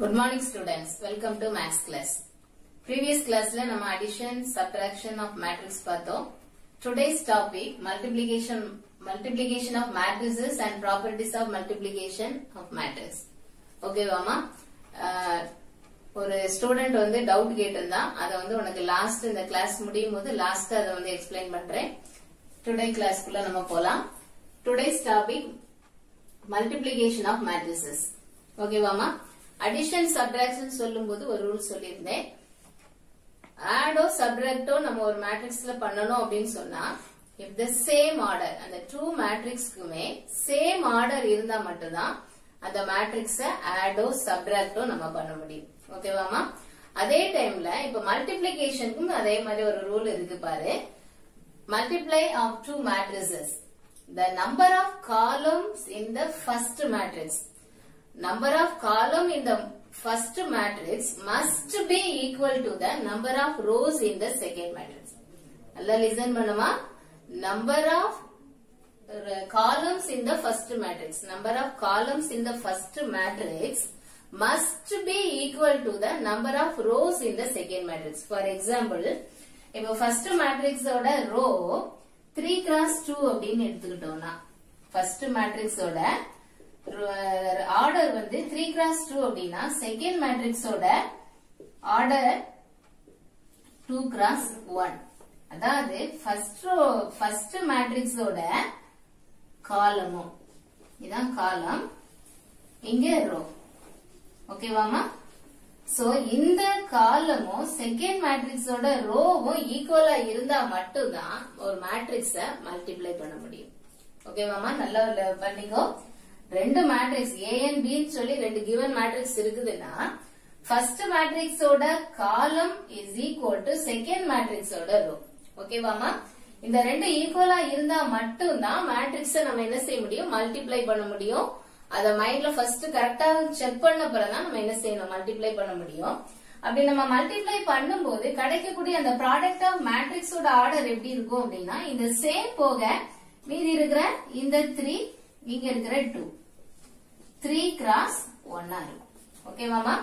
Good morning students welcome to maths class previous கிளாஸ்ல நம்ம addition subtraction of matrix பார்த்தோம் today's topic multiplication multiplication of matrices and properties of multiplication of matrix ஓகேவாமா ஒரு student வந்து doubt கேட்டிருந்தா அதை வந்து உனக்கு லாஸ்ட் இந்த கிளாஸ் முடியும் போது லாஸ்ட் அதை வந்து எக்ஸ்பிளைன் பண்றேன் டுடே கிளாஸ்க்குள்ள நம்ம போலாம் today's topic multiplication of matrices ஓகேவாமா அடிஷன் சப்ட்ராக்ஷன் சொல்லும்போது ஒரு ரூல் சொல்லியிருந்தேன் ஆடோ சப்ட்ராக்டோ நம்ம ஒரு மேட்ரிக்ஸ்ல பண்ணணும் அப்படின்னு சொன்னா இஃப் த சேம் ஆர்டர் அந்த டூ மேட்ரிக்ஸ்க்குமே சேம் ஆர்டர் இருந்தா மட்டும்தான் அந்த மேட்ரிக்ஸ ஆடோ சப்ட்ராக்டோ நம்ம பண்ண முடியும் ஓகேவாமா அதே டைம்ல இப்ப மல்டிப்ளிகேஷனுக்கும் அதே மாதிரி ஒரு ரூல் இருக்கு பாரு multiply of two matrices. The number of columns in the first matrix. Number of column in the first matrix must be equal to the number of rows in the second matrix. நல்லா listen பண்ணுமா number of uh, columns in the first matrix. Number of columns in the first matrix must be equal to the number of rows in the second matrix. For example, இப்போ first மேட்ரிக்ஸோட row three cross two அப்படின்னு எடுத்துக்கிட்டோம்னா first மேட்ரிக்ஸோட order வந்து three cross two அப்படின்னா second மேட்ரிக்ஸோட order two cross one அதாவது first row first மேட்ரிக்ஸோட காலமும் இதான் காலம் இங்க ரோ ஓகேவாமா சோ இந்த காலமும் செகண்ட் மேட்ரிக்ஸோட ரோவும் ஈக்குவலா இருந்தா மட்டும்தான் ஒரு மேட்ரிக்ஸ மல்டிப்ளை பண்ண முடியும் ஓகேவாமா நல்லா பண்ணிக்கோ ரெண்டு மேட்ரிக்ஸ் ஏஎன் பின்னு சொல்லி ரெண்டு கிவன் மேட்ரிக்ஸ் இருக்குதுன்னா ஃபர்ஸ்ட் மேட்ரிக்ஸோட column is equal to second மேட்ரிக்ஸோட ரோ ஓகேவாமா இந்த ரெண்டு ஈக்குவலா இருந்தா மட்டும்தான் மேட்ரிக்ஸ நம்ம என்ன செய்ய முடியும் மல்டிப்ளை பண்ண முடியும் அத மைண்ட்ல ஃபர்ஸ்ட் கரெக்டா செக் பண்ண பிறகுதான் நம்ம என்ன செய்யணும் மல்டிப்ளை பண்ண முடியும் அப்படி நம்ம மல்டிப்ளை பண்ணும்போது கிடைக்கக்கூடிய அந்த ப்ராடக்ட் ஆஃப் மேட்ரிக்ஸோட ஆர்டர் எப்படி இருக்கும் அப்படின்னா இந்த சேம் போக மீதி இருக்கிற இந்த த்ரீ இங்க இருக்கிற டூ த்ரீ கிராஸ் ஒன்னா இருக்கும் ஓகேவாமா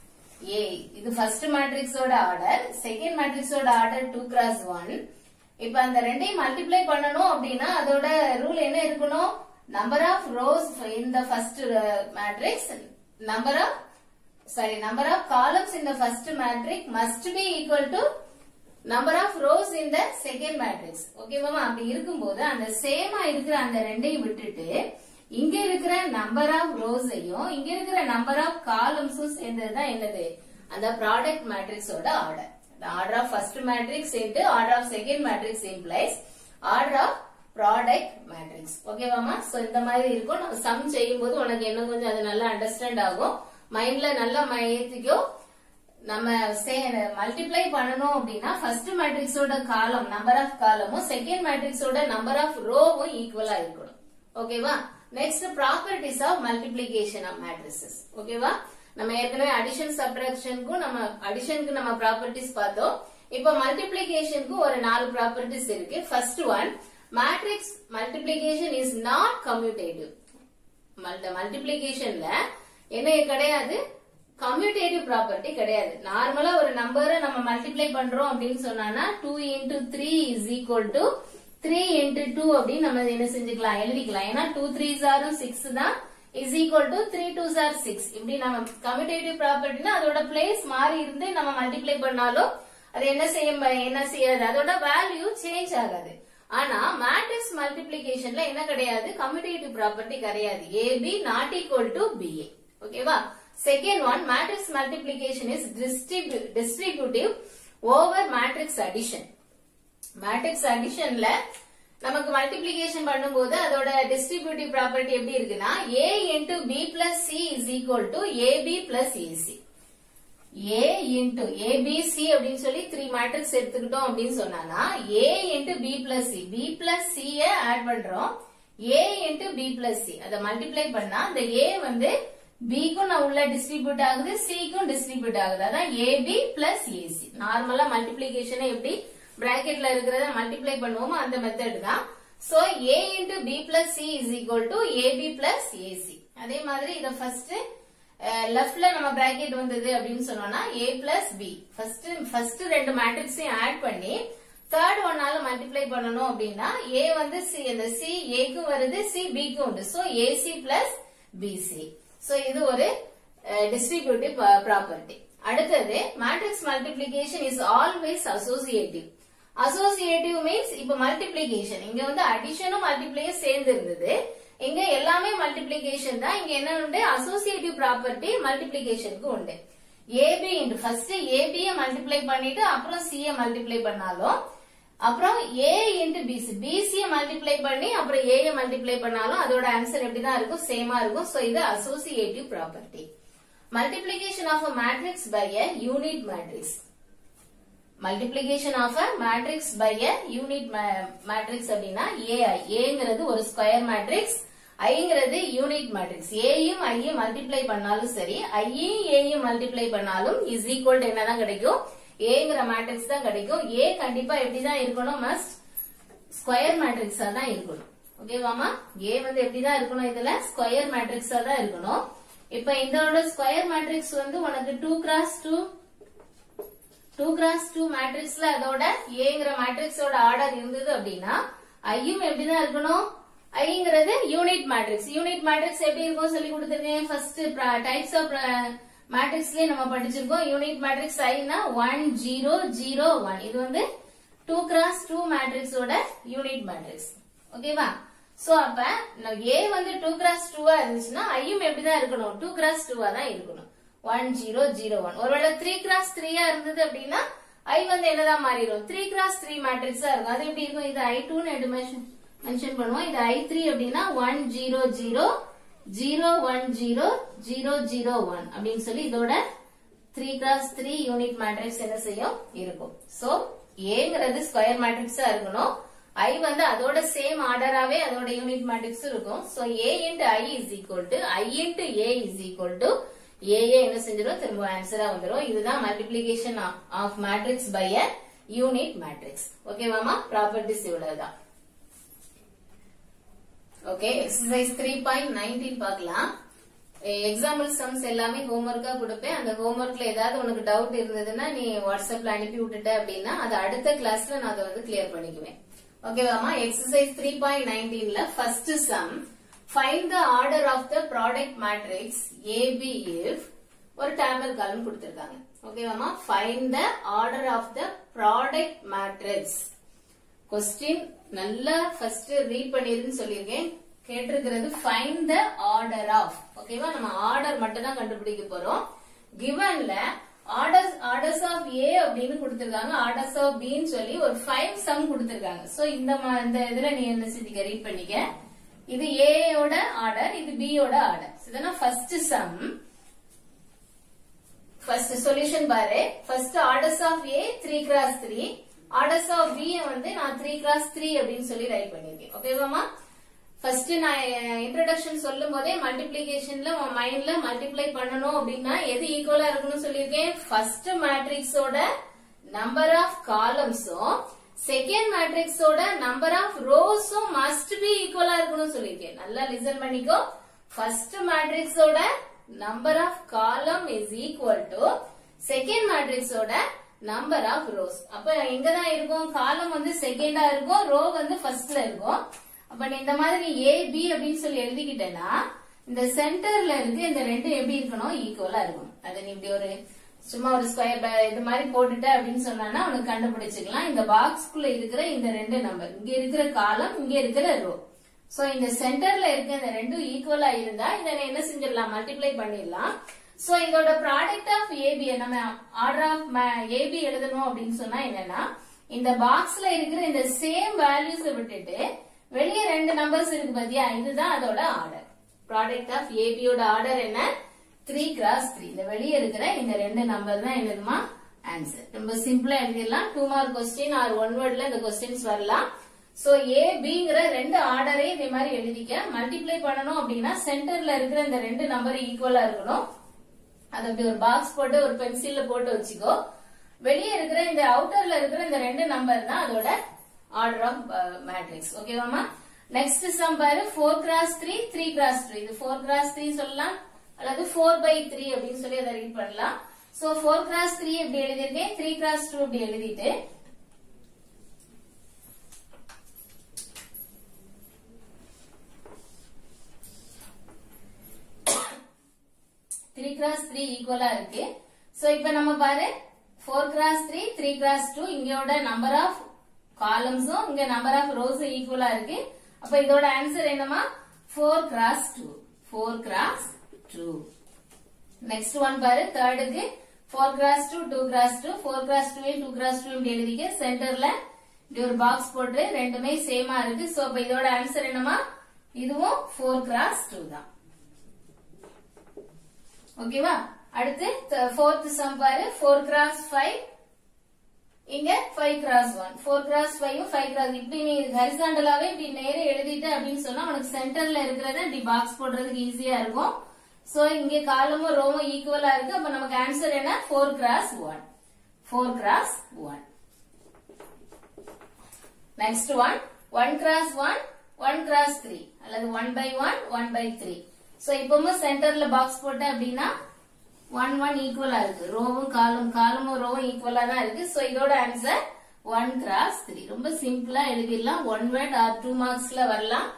ஏ இது ஃபர்ஸ்ட் மேட்ரிக்ஸோட ஆர்டர் செகண்ட் மேட்ரிக்ஸோட ஆர்டர் டூ கிராஸ் ஒன் இப்ப அந்த ரெண்டையும் மல்டிப்ளை பண்ணணும் அப்படின்னா அதோட ரூல் என்ன இருக்கணும் number of rows in the first uh, matrix number of sorry number of columns in the first matrix must be equal to number of rows in the second matrix ஓகேவா அப்படி இருக்கும்போது அந்த சேமா இருக்கிற அந்த ரெண்டையும் விட்டுட்டு இங்க இருக்கிற நம்பர் ஆஃப் ரோஸையும் இங்க இருக்கிற நம்பர் ஆஃப் காலம்ஸும் சேர்ந்ததுதான் என்னது அந்த ப்ராடக்ட் மேட்ரிக்ஸோட order order of first matrix into order of second matrix implies order of product matrix ஓகேவாமா சோ இந்த மாதிரி இருக்கும் நம்ம சம் செய்யும் போது உனக்கு என்ன கொஞ்சம் அது நல்லா அண்டர்ஸ்டாண்ட் ஆகும் மைண்ட்ல நல்லா ஏத்திக்கோ நம்ம மல்டிப்ளை பண்ணணும் அப்படின்னா ஃபர்ஸ்ட் மேட்ரிக்ஸோட காலம் நம்பர் ஆஃப் காலமும் செகண்ட் மேட்ரிக்ஸோட நம்பர் ஆஃப் ரோவும் ஈக்குவலா இருக்கணும் ஓகேவா next properties of multiplication of matrices ஓகேவா நம்ம ஏற்கனவே அடிஷன் சப்ட்ராக்ஷனுக்கும் நம்ம அடிஷனுக்கு நம்ம ப்ராப்பர்ட்டிஸ் பார்த்தோம் இப்ப மல்டிபிளிகேஷனுக்கு ஒரு நாலு ப்ராப்பர்ட்டிஸ் இருக்கு first one matrix multiplication is not commutative மல்டிபிளிகேஷன்ல என்ன கிடையாது கம்யூட்டேட்டிவ் ப்ராப்பர்ட்டி கிடையாது நார்மலா ஒரு நம்பரை நம்ம மல்டிப்ளை பண்றோம் அப்படின்னு சொன்னா two into three is equal to three into two அப்படின்னு நம்ம என்ன செஞ்சுக்கலாம் எழுதிக்கலாம் ஏன்னா டூ த்ரீ ஜாரும் சிக்ஸ் தான் is equal to three two ஜார் சிக்ஸ் இப்படி நம்ம கம்யூட்டேட்டிவ் ப்ராப்பர்ட்டினா அதோட பிளேஸ் மாறி இருந்து நம்ம மல்டிப்ளை பண்ணாலும் அது என்ன செய்ய என்ன செய்யாது அதோட வேல்யூ சேஞ்ச் ஆகாது ஆனா மேட்ரிக்ஸ் மல்டிபிளிகேஷன்ல என்ன கிடையாது கம்யூட்டேட்டிவ் ப்ராப்பர்ட்டி கிடையாது AB not equal to BA ஓகேவா second one matrix multiplication is distributive over matrix addition matrix அடிஷன்ல நமக்கு மல்டிபிளிகேஷன் பண்ணும்போது அதோட டிஸ்ட்ரிபியூட்டிவ் ப்ராப்பர்ட்டி எப்படி இருக்குன்னா A into B plus C is equal to AB plus AC A into ABC அப்படின்னு சொல்லி three matrix எடுத்துக்கிட்டோம் அப்படின்னு சொன்னா A into B plus C B plus C add பண்றோம் A into B plus C அதை multiply பண்ணா அந்த ஏ வந்து பிக்கும் நான் உள்ள டிஸ்ட்ரிபியூட் ஆகுது சிக்கும் டிஸ்ட்ரிபியூட் ஆகுது அதான் ஏபி பிளஸ் ஏசி நார்மலா மல்டிபிளிகேஷன் எப்படி பிராக்கெட்ல இருக்கிறத மல்டிப்ளை பண்ணுவோமோ அந்த மெத்தட் தான் so A into B plus C is equal to AB plus AC அதே மாதிரி இத ஃபர்ஸ்ட் லெஃப்ட்ல நம்ம பிராக்கெட் வந்தது அப்படின்னு சொன்னோம்னா A plus B first first ரெண்டு மேட்ரிக்ஸையும் ஆட் பண்ணி தேர்ட் ஒன்னால மல்டிப்ளை பண்ணணும் அப்படின்னா ஏ வந்து சி அந்த சி ஏக்கும் வருது சி பிக்கும் உண்டு so AC plus BC so இது ஒரு டிஸ்ட்ரிபியூட்டிவ் ப்ராப்பர்ட்டி அடுத்தது matrix multiplication is always associative associative means இப்ப மல்டிப்ளிகேஷன் இங்க வந்து அடிஷனும் மல்டிப்ளையும் சேர்ந்து இருந்தது இங்க எல்லாமே மல்டிப்ளிகேஷன் தான் இங்க என்ன உண்டு அசோசியேட்டிவ் ப்ராப்பர்ட்டி மல்டிப்ளிகேஷனுக்கு உண்டு ஏபி இன்டு ஃபர்ஸ்ட் ஏபிய மல்டிப்ளை பண்ணிட்டு அப்புறம் சிய மல்டிப்ளை பண்ணாலும் அப்புறம் ஏ இன்டு பிசி பிசிய மல்டிப்ளை பண்ணி அப்புறம் ஏய மல்டிப்ளை பண்ணாலும் அதோட ஆன்சர் எப்படிதான் இருக்கும் சேமா இருக்கும் சோ இது associative property multiplication of a matrix by a unit matrix multiplication of a matrix by a unit matrix அப்படின்னா ஏஐ ஏங்கிறது ஒரு ஸ்கொயர் மேட்ரிக்ஸ் ஐங்கிறது யூனிட் மேட்ரிக்ஸ் ஏயும் ஐயும் மல்டிப்ளை பண்ணாலும் சரி ஐயும் ஏயும் மல்டிப்ளை பண்ணாலும் இஸ் ஈக்குவல் டு என்னதான் கிடைக்கும் ஏங்கிற மேட்ரிக்ஸ் தான் கிடைக்கும் ஏ கண்டிப்பா எப்படிதான் இருக்கணும் மஸ்ட் ஸ்கொயர் மேட்ரிக்ஸா தான் இருக்கணும் ஓகேவாமா ஏ வந்து எப்படிதான் இருக்கணும் இதுல ஸ்கொயர் மேட்ரிக்ஸா தான் இருக்கணும் இப்ப இதோட ஸ்கொயர் மேட்ரிக்ஸ் வந்து உனக்கு two cross two two cross two மேட்ரிக்ஸ்ல அதோட ஏங்கிற மேட்ரிக்ஸோட ஆர்டர் இருந்தது அப்படின்னா ஐயும் எப்படிதான் இருக்கணும் ஐங்கிறது யூனிட் மேட்ரிக்ஸ் யூனிட் மேட்ரிக்ஸ் எப்படி இருக்கும் சொல்லி கொடுத்துருக்கேன் ஃபர்ஸ்ட் டைப்ஸ் ஆஃப் மேட்ரிக்ஸ்லயே நம்ம படிச்சிருக்கோம் யூனிட் மேட்ரிக்ஸ் ஐனா ஒன் ஜீரோ ஜீரோ ஒன் இது வந்து டூ கிராஸ் டூ மேட்ரிக்ஸோட யூனிட் மேட்ரிக்ஸ் ஓகேவா சோ அப்ப ஏ வந்து டூ கிராஸ் டூவா இருந்துச்சுன்னா ஐயும் எப்படிதான் இருக்கணும் டூ கிராஸ் டூவா தான் இருக்கணும் ஒன் ஜீரோ ஜீரோ ஒன் ஒருவேளை த்ரீ கிராஸ் த்ரீயா இருந்தது அப்படின்னா ஐ வந்து என்னதான் மாறிடும் த்ரீ கிராஸ் த்ரீ மேட்ரிக்ஸா இருக்கும் அது எப்படி இருக்கும் இது ஐ டூன்னு எடுத்து மென்ஷன் பண்ணுவோம் இது ஐ த்ரீ அப்படின்னா one zero zero zero one zero zero zero one அப்படின்னு சொல்லி இதோட three cross three unit matrix என்ன செய்யும் இருக்கும் சோ ஏங்கிறது ஸ்கொயர் மேட்ரிக்ஸா இருக்கணும் ஐ வந்து அதோட சேம் ஆர்டராவே அதோட யூனிட் மேட்ரிக்ஸ் இருக்கும் so A into I is equal to I into A is equal to A A என்ன செஞ்சிடும் திரும்ப ஆன்சரா வந்துடும் இதுதான் multiplication of matrix by a unit matrix ஓகேவாமா ப்ராப்பர்ட்டிஸ் இவ்வளவுதான் okay exercise three point nineteen பார்க்கலாம் எக்ஸாம்பிள் சம்ஸ் எல்லாமே ஹோம்ஒர்க்கா கொடுப்பேன் அந்த ஹோம்ஒர்க்ல ஏதாவது உனக்கு டவுட் இருந்ததுன்னா நீ வாட்ஸ்அப்ல அனுப்பி விட்டுட்ட அப்படின்னா அது அடுத்த கிளாஸ்ல நான் அதை வந்து கிளியர் பண்ணிக்குவேன் ஓகேவாமா எக்ஸசைஸ் த்ரீ பாயிண்ட் நைன்டீன்ல first sum find the order of the product matrix AB if ஒரு டேபிள் காலம் கொடுத்திருக்காங்க ஓகேவாமா find the order of the product matrix question நல்லா ஃபர்ஸ்ட் ரீட் பண்ணிருன்னு சொல்லியிருக்கேன் கேட்டிருக்கிறது ஃபைண்ட் த ஆர்டர் ஆஃப் ஓகேவா நம்ம ஆர்டர் மட்டும் தான் கண்டுபிடிக்க போறோம் கிவன்ல ஆர்டர்ஸ் ஆர்டர்ஸ் ஆஃப் ஏ அப்படின்னு கொடுத்திருக்காங்க ஆர்டர்ஸ் ஆஃப் பின்னு சொல்லி ஒரு ஃபைவ் சம் கொடுத்திருக்காங்க சோ இந்த மா- இந்த இதுல நீ என்ன செஞ்சுக்க ரீட் பண்ணிக்க இது ஏயோட ஆர்டர் இது பியோட ஆர்டர் இதெல்லாம் ஃபர்ஸ்ட் சம் ஃபர்ஸ்ட் சொல்யூஷன் பாரு first orders of A three cross three orders of B வந்து நான் த்ரீ கிராஸ் த்ரீ அப்படின்னு சொல்லி ரைட் பண்ணிருக்கேன் ஓகேவாமா ஃபர்ஸ்ட் நான் இன்ட்ரோடக்ஷன் சொல்லும் போதே மல்டிபிளிகேஷன்ல உன் மைண்ட்ல மல்டிப்ளை பண்ணணும் அப்படின்னா எது ஈக்குவலா இருக்கணும்னு சொல்லியிருக்கேன் ஃபர்ஸ்ட் மேட்ரிக்ஸோட நம்பர் ஆஃப் காலம்ஸும் செகண்ட் மேட்ரிக்ஸோட நம்பர் ஆஃப் ரோஸும் மஸ்ட் பி ஈக்குவலா இருக்கணும்னு சொல்லியிருக்கேன் நல்லா லிசன் பண்ணிக்கோ ஃபர்ஸ்ட் மேட்ரிக்ஸோட number of column is equal to second மேட்ரிக்ஸோட நம்பர் ஆஃப் ரோஸ் அப்ப எங்கதான் இருக்கும் காலம் வந்து செகண்டா இருக்கும் ரோ வந்து ஃபர்ஸ்ட்ல இருக்கும் அப்ப நீ இந்த மாதிரி ஏ பி அப்படின்னு சொல்லி எழுதிக்கிட்டேன்னா இந்த சென்டர்ல இருக்கு இந்த ரெண்டு எப்படி இருக்கணும் ஈக்குவலா இருக்கணும் அதை நீ இப்படி ஒரு சும்மா ஒரு ஸ்கொயர் இது மாதிரி போட்டுட்ட அப்படின்னு சொன்னா உனக்கு கண்டுபிடிச்சுக்கலாம் இந்த பாக்ஸ்க்குள்ள இருக்கிற இந்த ரெண்டு நம்பர் இங்க இருக்கிற காலம் இங்க இருக்கிற ரோ சோ இந்த சென்டர்ல இருக்க இந்த ரெண்டும் ஈக்குவலா இருந்தா இதை நான் என்ன செஞ்சிடலாம் மல்டிப்ளை பண்ணிடலாம் சோ இதோட ப்ராடக்ட் ஆஃப் ஏபி நம்ம ஆர்டர் ஆஃப் ஏபி எழுதணும் அப்படின்னு சொன்னா என்னன்னா இந்த பாக்ஸ்ல இருக்கிற இந்த சேம் வேல்யூஸ் விட்டுட்டு வெளியே ரெண்டு நம்பர்ஸ் இருக்கு பாத்தியா இதுதான் அதோட ஆர்டர் ப்ராடக்ட் ஆஃப் ஏபியோட ஆர்டர் என்ன த்ரீ கிராஸ் த்ரீ இந்த வெளியே இருக்கிற இந்த ரெண்டு நம்பர் தான் என்னதுமா ஆன்சர் ரொம்ப சிம்பிளா எழுதிடலாம் two mark question or one வேர்ட்ல இந்த கொஸ்டின்ஸ் வரலாம் சோ ஏ பிங்கிற ரெண்டு ஆர்டரே இதே மாதிரி எழுதிக்க மல்டிப்ளை பண்ணணும் அப்படின்னா சென்டர்ல இருக்கிற இந்த ரெண்டு நம்பர் ஈக்குவலா இருக்கணும் அது அப்படி ஒரு பாக்ஸ் போட்டு ஒரு பென்சில்ல போட்டு வச்சுக்கோ வெளியே இருக்கிற இந்த அவுட்டர்ல இருக்கிற இந்த ரெண்டு நம்பர் தான் அதோட ஆர்டர் ஆஃப் மேட்ரிக்ஸ் ஓகேவாமா நெக்ஸ்ட் சம் பாரு four cross three three cross three இது ஃபோர் கிராஸ் த்ரீ சொல்லலாம் அல்லது ஃபோர் பை த்ரீ அப்படின்னு சொல்லி அதை ரீட் பண்ணலாம் சோ ஃபோர் கிராஸ் த்ரீ இப்படி எழுதியிருக்கேன் த்ரீ கிராஸ் டூ இப்படி எழுதிட்டு த்ரீ கிராஸ் த்ரீ ஈக்குவலா இருக்கு சோ இப்ப நம்ம பாரு four cross three three cross two இங்கோட நம்பர் ஆஃப் காலம்ஸும் இங்க நம்பர் ஆஃப் ரோஸும் ஈக்குவலா இருக்கு அப்ப இதோட ஆன்சர் என்னமா four cross two four cross two next one பாரு தேர்டுக்கு four cross two two cross two four cross two two cross two இப்படி எழுதிக்க சென்டர்ல இப்படி ஒரு பாக்ஸ் போட்டு ரெண்டுமே சேமா இருக்கு சோ அப்ப இதோட ஆன்சர் என்னமா இதுவும் ஃபோர் கிராஸ் டூ தான் ஓகேவா அடுத்து ஃபோர்த் சம் பாரு ஃபோர் கிராஸ் ஃபைவ் இங்க five cross one four cross five five cross இப்படி நீ ஹரிசாண்டலாவே இப்படி நேரே எழுதிட்ட அப்படின்னு சொன்னா உனக்கு சென்டர்ல இருக்கிறத இப்படி பாக்ஸ் போடுறதுக்கு ஈஸியா இருக்கும் சோ இங்க காலமும் ரோவும் ஈக்குவலா இருக்கு அப்ப நமக்கு ஆன்சர் என்ன four cross one four cross one next one one cross one one cross three அல்லது one by one one by three so இப்பவும் சென்டர்ல பாக்ஸ் போட்ட அப்படின்னா ஒன் ஒன் ஈக்குவலா இருக்கு ரோவும் காலும் காலமும் ரோவும் ஈக்குவலா தான் இருக்கு சோ இதோட ஆன்சர் ஒன் கிராஸ் த்ரீ ரொம்ப சிம்பிளா எழுதிடலாம் ஒன் வேர்ட் ஆர் டூ மார்க்ஸ்ல வரலாம்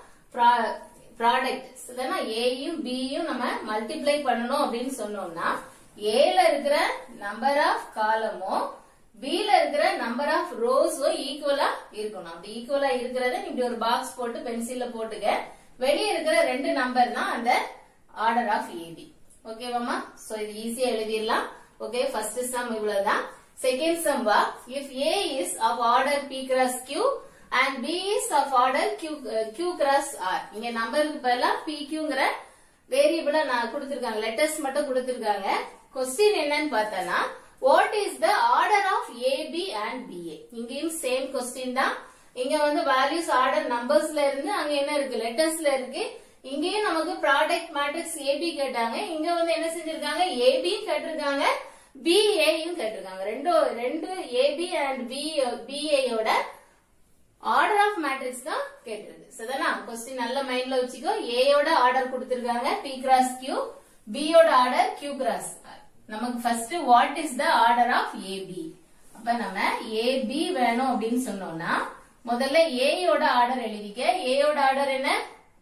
ப்ராடக்ட் ஏயும் பியும் நம்ம மல்டிப்ளை பண்ணணும் அப்படின்னு சொன்னோம்னா ஏல இருக்கிற நம்பர் ஆஃப் காலமும் பில இருக்கிற நம்பர் ஆஃப் ரோஸும் ஈக்குவலா இருக்கணும் அப்படி ஈக்குவலா இருக்கிறத நீ இப்படி ஒரு பாக்ஸ் போட்டு பென்சில்ல போட்டுக்க வெளியே இருக்கிற ரெண்டு நம்பர் தான் அந்த ஆர்டர் ஆஃப் ஏபி ஓகேவாமா சோ இது ஈஸியா எழுதிடலாம் ஓகே ஃபர்ஸ்ட் சம் இவ்வளவுதான் செகண்ட் சம் வா if A is of order B cross Q and B is of order Q Q cross R இங்க நம்பருக்கு பதிலா பி கியூங்கிற வேரியபிள நான் கொடுத்திருக்காங்க லெட்டர்ஸ் மட்டும் கொடுத்திருக்காங்க கொஸ்டின் என்னன்னு பார்த்தனா what is the order of AB and BA இங்கேயும் சேம் கொஸ்டின் தான் இங்க வந்து வேல்யூஸ் ஆர்டர் நம்பர்ஸ்ல இருந்து அங்க என்ன இருக்கு லெட்டர்ஸ்ல இருக்கு இங்கேயும் நமக்கு ப்ராடக்ட் மேட்ரிக்ஸ் ஏபி கேட்டாங்க இங்க வந்து என்ன செஞ்சிருக்காங்க ஏபி கேட்டிருக்காங்க பிஏயும் கேட்டிருக்காங்க ரெண்டு ரெண்டு ஏபி அண்ட் பி பிஏயோட ஆர்டர் ஆஃப் மேட்ரிக்ஸ் தான் கேட்டிருக்கு சரிதானா கொஸ்டின் நல்ல மைண்ட்ல வச்சுக்கோ ஏயோட ஆர்டர் கொடுத்திருக்காங்க பி கிராஸ் கியூ பியோட ஆர்டர் கியூ கிராஸ் நமக்கு first what is the order of AB அப்ப நம்ம ஏபி வேணும் அப்படின்னு சொன்னோம்னா முதல்ல ஏயோட ஆர்டர் எழுதிக்க ஏயோட ஆர்டர் என்ன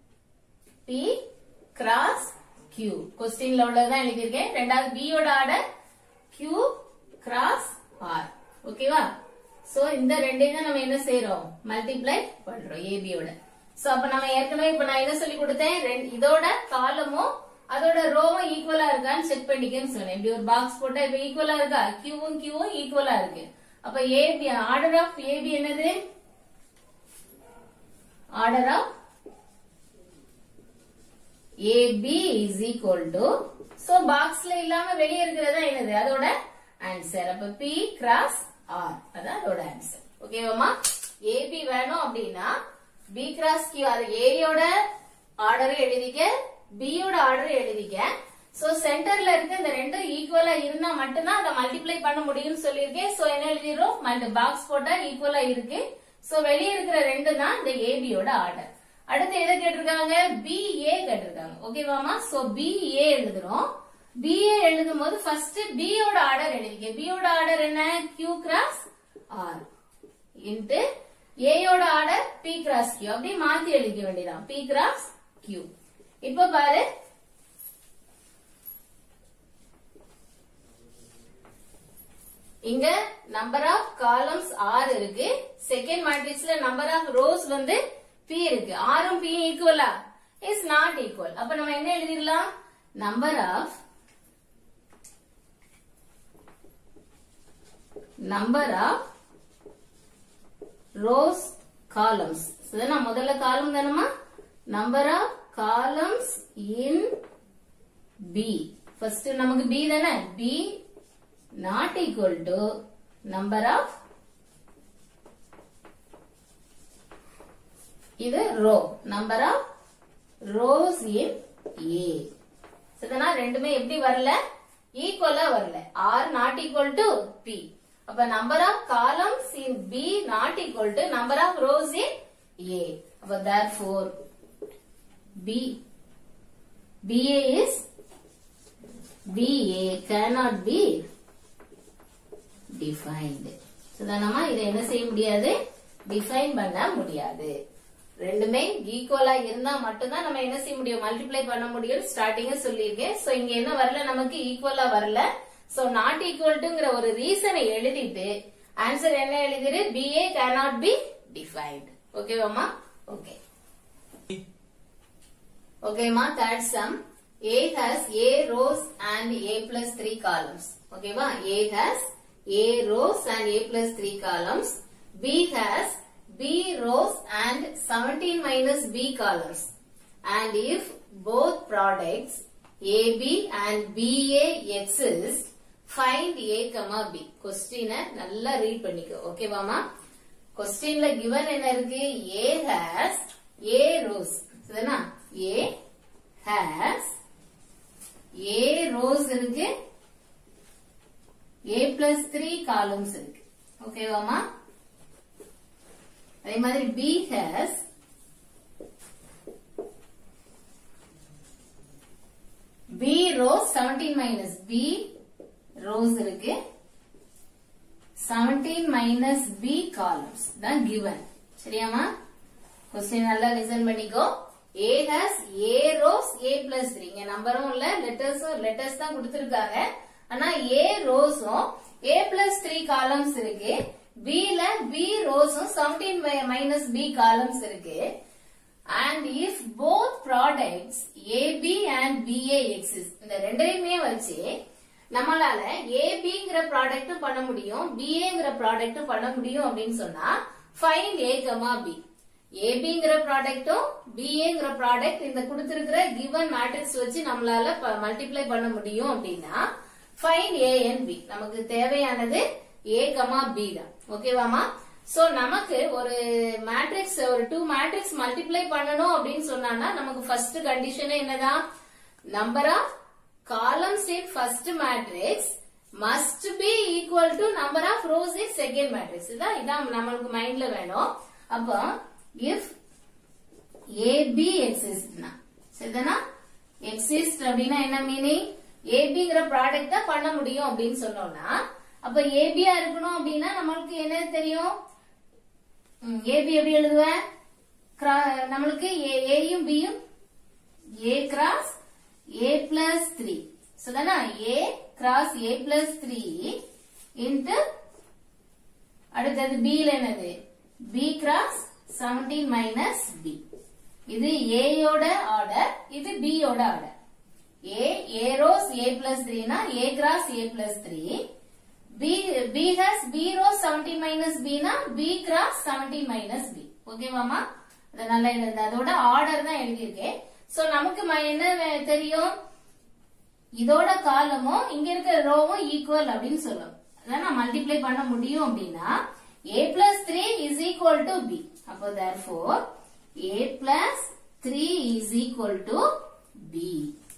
பி கிராஸ் கியூ கொஸ்டின்ல உள்ளதான் எழுதியிருக்கேன் ரெண்டாவது பியோட ஆர்டர் கியூ கிராஸ் ஆர் ஓகேவா சோ இந்த ரெண்டையும் தான் நம்ம என்ன செய்யறோம் மல்டிப்ளை பண்றோம் ஏபியோட சோ அப்ப நம்ம ஏற்கனவே இப்ப நான் என்ன சொல்லி கொடுத்தேன் ரெண்டு- இதோட காலமும் அதோட ரோவும் ஈக்குவலா இருக்கான்னு செக் பண்ணிக்கன்னு சொன்னேன் இப்படி ஒரு பாக்ஸ் போட்டா இப்ப ஈக்குவலா இருக்கா கியூவும் கியூவும் ஈக்குவலா இருக்கு அப்ப ஏபி ஆர்டர் ஆஃப் ஏபி என்னது order of AB is equal to so பாக்ஸ்ல இல்லாம வெளியே இருக்கிறதா என்னது அதோட ஆன்சர் அப்ப பி கிராஸ் ஆர் அதான் அதோட ஆன்சர் ஓகேவாமா ஏபி வேணும் அப்படின்னா பி கிராஸ் கியூ அது ஏயோட ஆர்டர் எழுதிக்க பியோட ஆர்டர் எழுதிக்க சோ சென்டர்ல இருக்க இந்த ரெண்டும் ஈக்குவலா இருந்தா மட்டும்தான் அதை மல்டிப்ளை பண்ண முடியும்னு சொல்லியிருக்கேன் சோ என்ன எழுதிடுறோம் பாக்ஸ் போட்டா ஈக்குவலா இருக்கு சோ வெளியே இருக்கிற ரெண்டு தான் இந்த ஏபியோட ஆர்டர் அடுத்து எதை கேட்டிருக்காங்க பிஏ கேட்டிருக்காங்க ஓகேவாமா சோ பிஏ எழுதுறோம் பிஏ எழுதும் போது ஃபர்ஸ்ட் பியோட ஆர்டர் எழுதிக்க பியோட ஆர்டர் என்ன கியூ கிராஸ் ஆர் இன்ட்டு ஏயோட ஆர்டர் பி கிராஸ் கியூ அப்படியே மாத்தி எழுதிக்க வேண்டியதான் பி கிராஸ் கியூ இப்ப பாரு இங்க நம்பர் ஆஃப் காலம்ஸ் ஆர் இருக்கு செகண்ட் மேட்ரிக்ஸ்ல நம்பர் ஆஃப் ரோஸ் வந்து பி இருக்கு ஆரும் பி ஈக்குவலா இஸ் நாட் ஈக்குவல் அப்ப நம்ம என்ன எழுதிடலாம் number of number of rows columns நான் முதல்ல காலம் தானமா number of columns in B first நமக்கு பி தானே B not equal to number of இது row number of rows in A சரிதானா ரெண்டுமே எப்படி வரல ஈக்குவலா வரல R not equal to B அப்ப number of columns in B not equal to number of rows in A அப்ப therefore B BA is BA cannot be defined. So, தானம்மா இதை என்ன செய்ய முடியாது டிஃபைன் பண்ண முடியாது ரெண்டுமே ஈக்குவலா இருந்தா மட்டும்தான் நம்ம என்ன செய்ய முடியும் மல்டிப்ளை பண்ண முடியும் ஸ்டார்டிங்க சொல்லியிருக்கேன் சோ இங்க என்ன வரல நமக்கு ஈக்குவலா வரல சோ நாட் ஈக்குவல் டுங்கிற ஒரு ரீசனை எழுதிட்டு ஆன்சர் என்ன எழுதிரு பிஏ கேனாட் பி டிஃபைன்ட் ஓகேவாமா ஓகே ஓகேமா third sum A has A rows and A plus 3 columns. ஓகேவா A has A rows and A plus 3 columns. B has B rows and 17 minus B columns. And if both products AB and BA exist, find A, comma B. Question நல்லா read பண்ணிக்கோ ஓகேவாமா கொஸ்டின்ல given என்ன இருக்கு A has A rows சரினா A has A rows இருக்கு A plus 3 columns இருக்கு ஓகேவாமா அதே மாதிரி B has B rows 17 minus B rows இருக்கு 17 minus B columns தான் given சரியாமா கொஸ்டின் நல்லா லிசன் பண்ணிக்கோ A has A rows A plus 3 இங்க நம்பரும் இல்ல லெட்டர்ஸும் லெட்டர்ஸ் தான் கொடுத்திருக்காங்க ஆனா A ரோஸும் A plus 3 columns இருக்கு B ல B ரோஸும் 17 minus B columns இருக்கு and if both products AB and BA exist இந்த ரெண்டையுமே வச்சு நம்மளால ஏபிங்கிற ப்ராடக்ட் பண்ண முடியும் பிஏங்கிற ப்ராடக்ட் பண்ண முடியும் அப்படின்னு சொன்னா ஃபைண்ட் ஏ கமா பி ஏபிங்கிற ப்ராடக்டும் பிஏங்கிற ப்ராடக்ட் இந்த கொடுத்திருக்கிற கிவன் மேட்ரிக்ஸ் வச்சு நம்மளால மல்டிப்ளை பண்ண முடியும் அப்படின்னா ஃபைண்ட் ஏ அண்ட் பி நமக்கு தேவையானது ஏ கமா பி தான் ஓகேவாமா சோ நமக்கு ஒரு மேட்ரிக்ஸ் ஒரு டூ மேட்ரிக்ஸ் மல்டிப்ளை பண்ணணும் அப்படின்னு சொன்னா நமக்கு ஃபர்ஸ்ட் கண்டிஷன் என்னதான் number of columns in first matrix must be equal to number of rows in second matrix இதான் இதான் நம்மளுக்கு மைண்ட்ல வேணும் அப்போ if AB exist னா சரிதானா exist அப்படின்னா என்ன மீனிங் ஏபிங்கிற ப்ராடக்ட் தான் பண்ண முடியும் அப்படின்னு சொன்னோம்னா அப்ப ஏபியா இருக்கணும் அப்படின்னா நம்மளுக்கு என்ன தெரியும் ஏபி எப்படி எழுதுவேன் நம்மளுக்கு ஏயும் பியும் A cross a plus 3. So then a cross a plus 3 into அடுத்தது b ல என்னது b cross 17 minus b. இது a யோட ஆர்டர் இது b யோட order a a rows a plus 3 னா a cross a plus 3 b b has b rows 17 minus b னா b cross 17 minus b ஓகேவாமா அதனால எழுது அதோட ஆர்டர் தான் எழுதியிருக்கேன் சோ நமக்கு என்ன தெரியும் இதோட காலமும் இங்க இருக்கிற ரோவும் ஈக்குவல் அப்படின்னு சொல்லும் அதான் நான் மல்டிப்ளை பண்ண முடியும் அப்படின்னா a plus three is equal to B அப்போ therefore a plus three is equal to B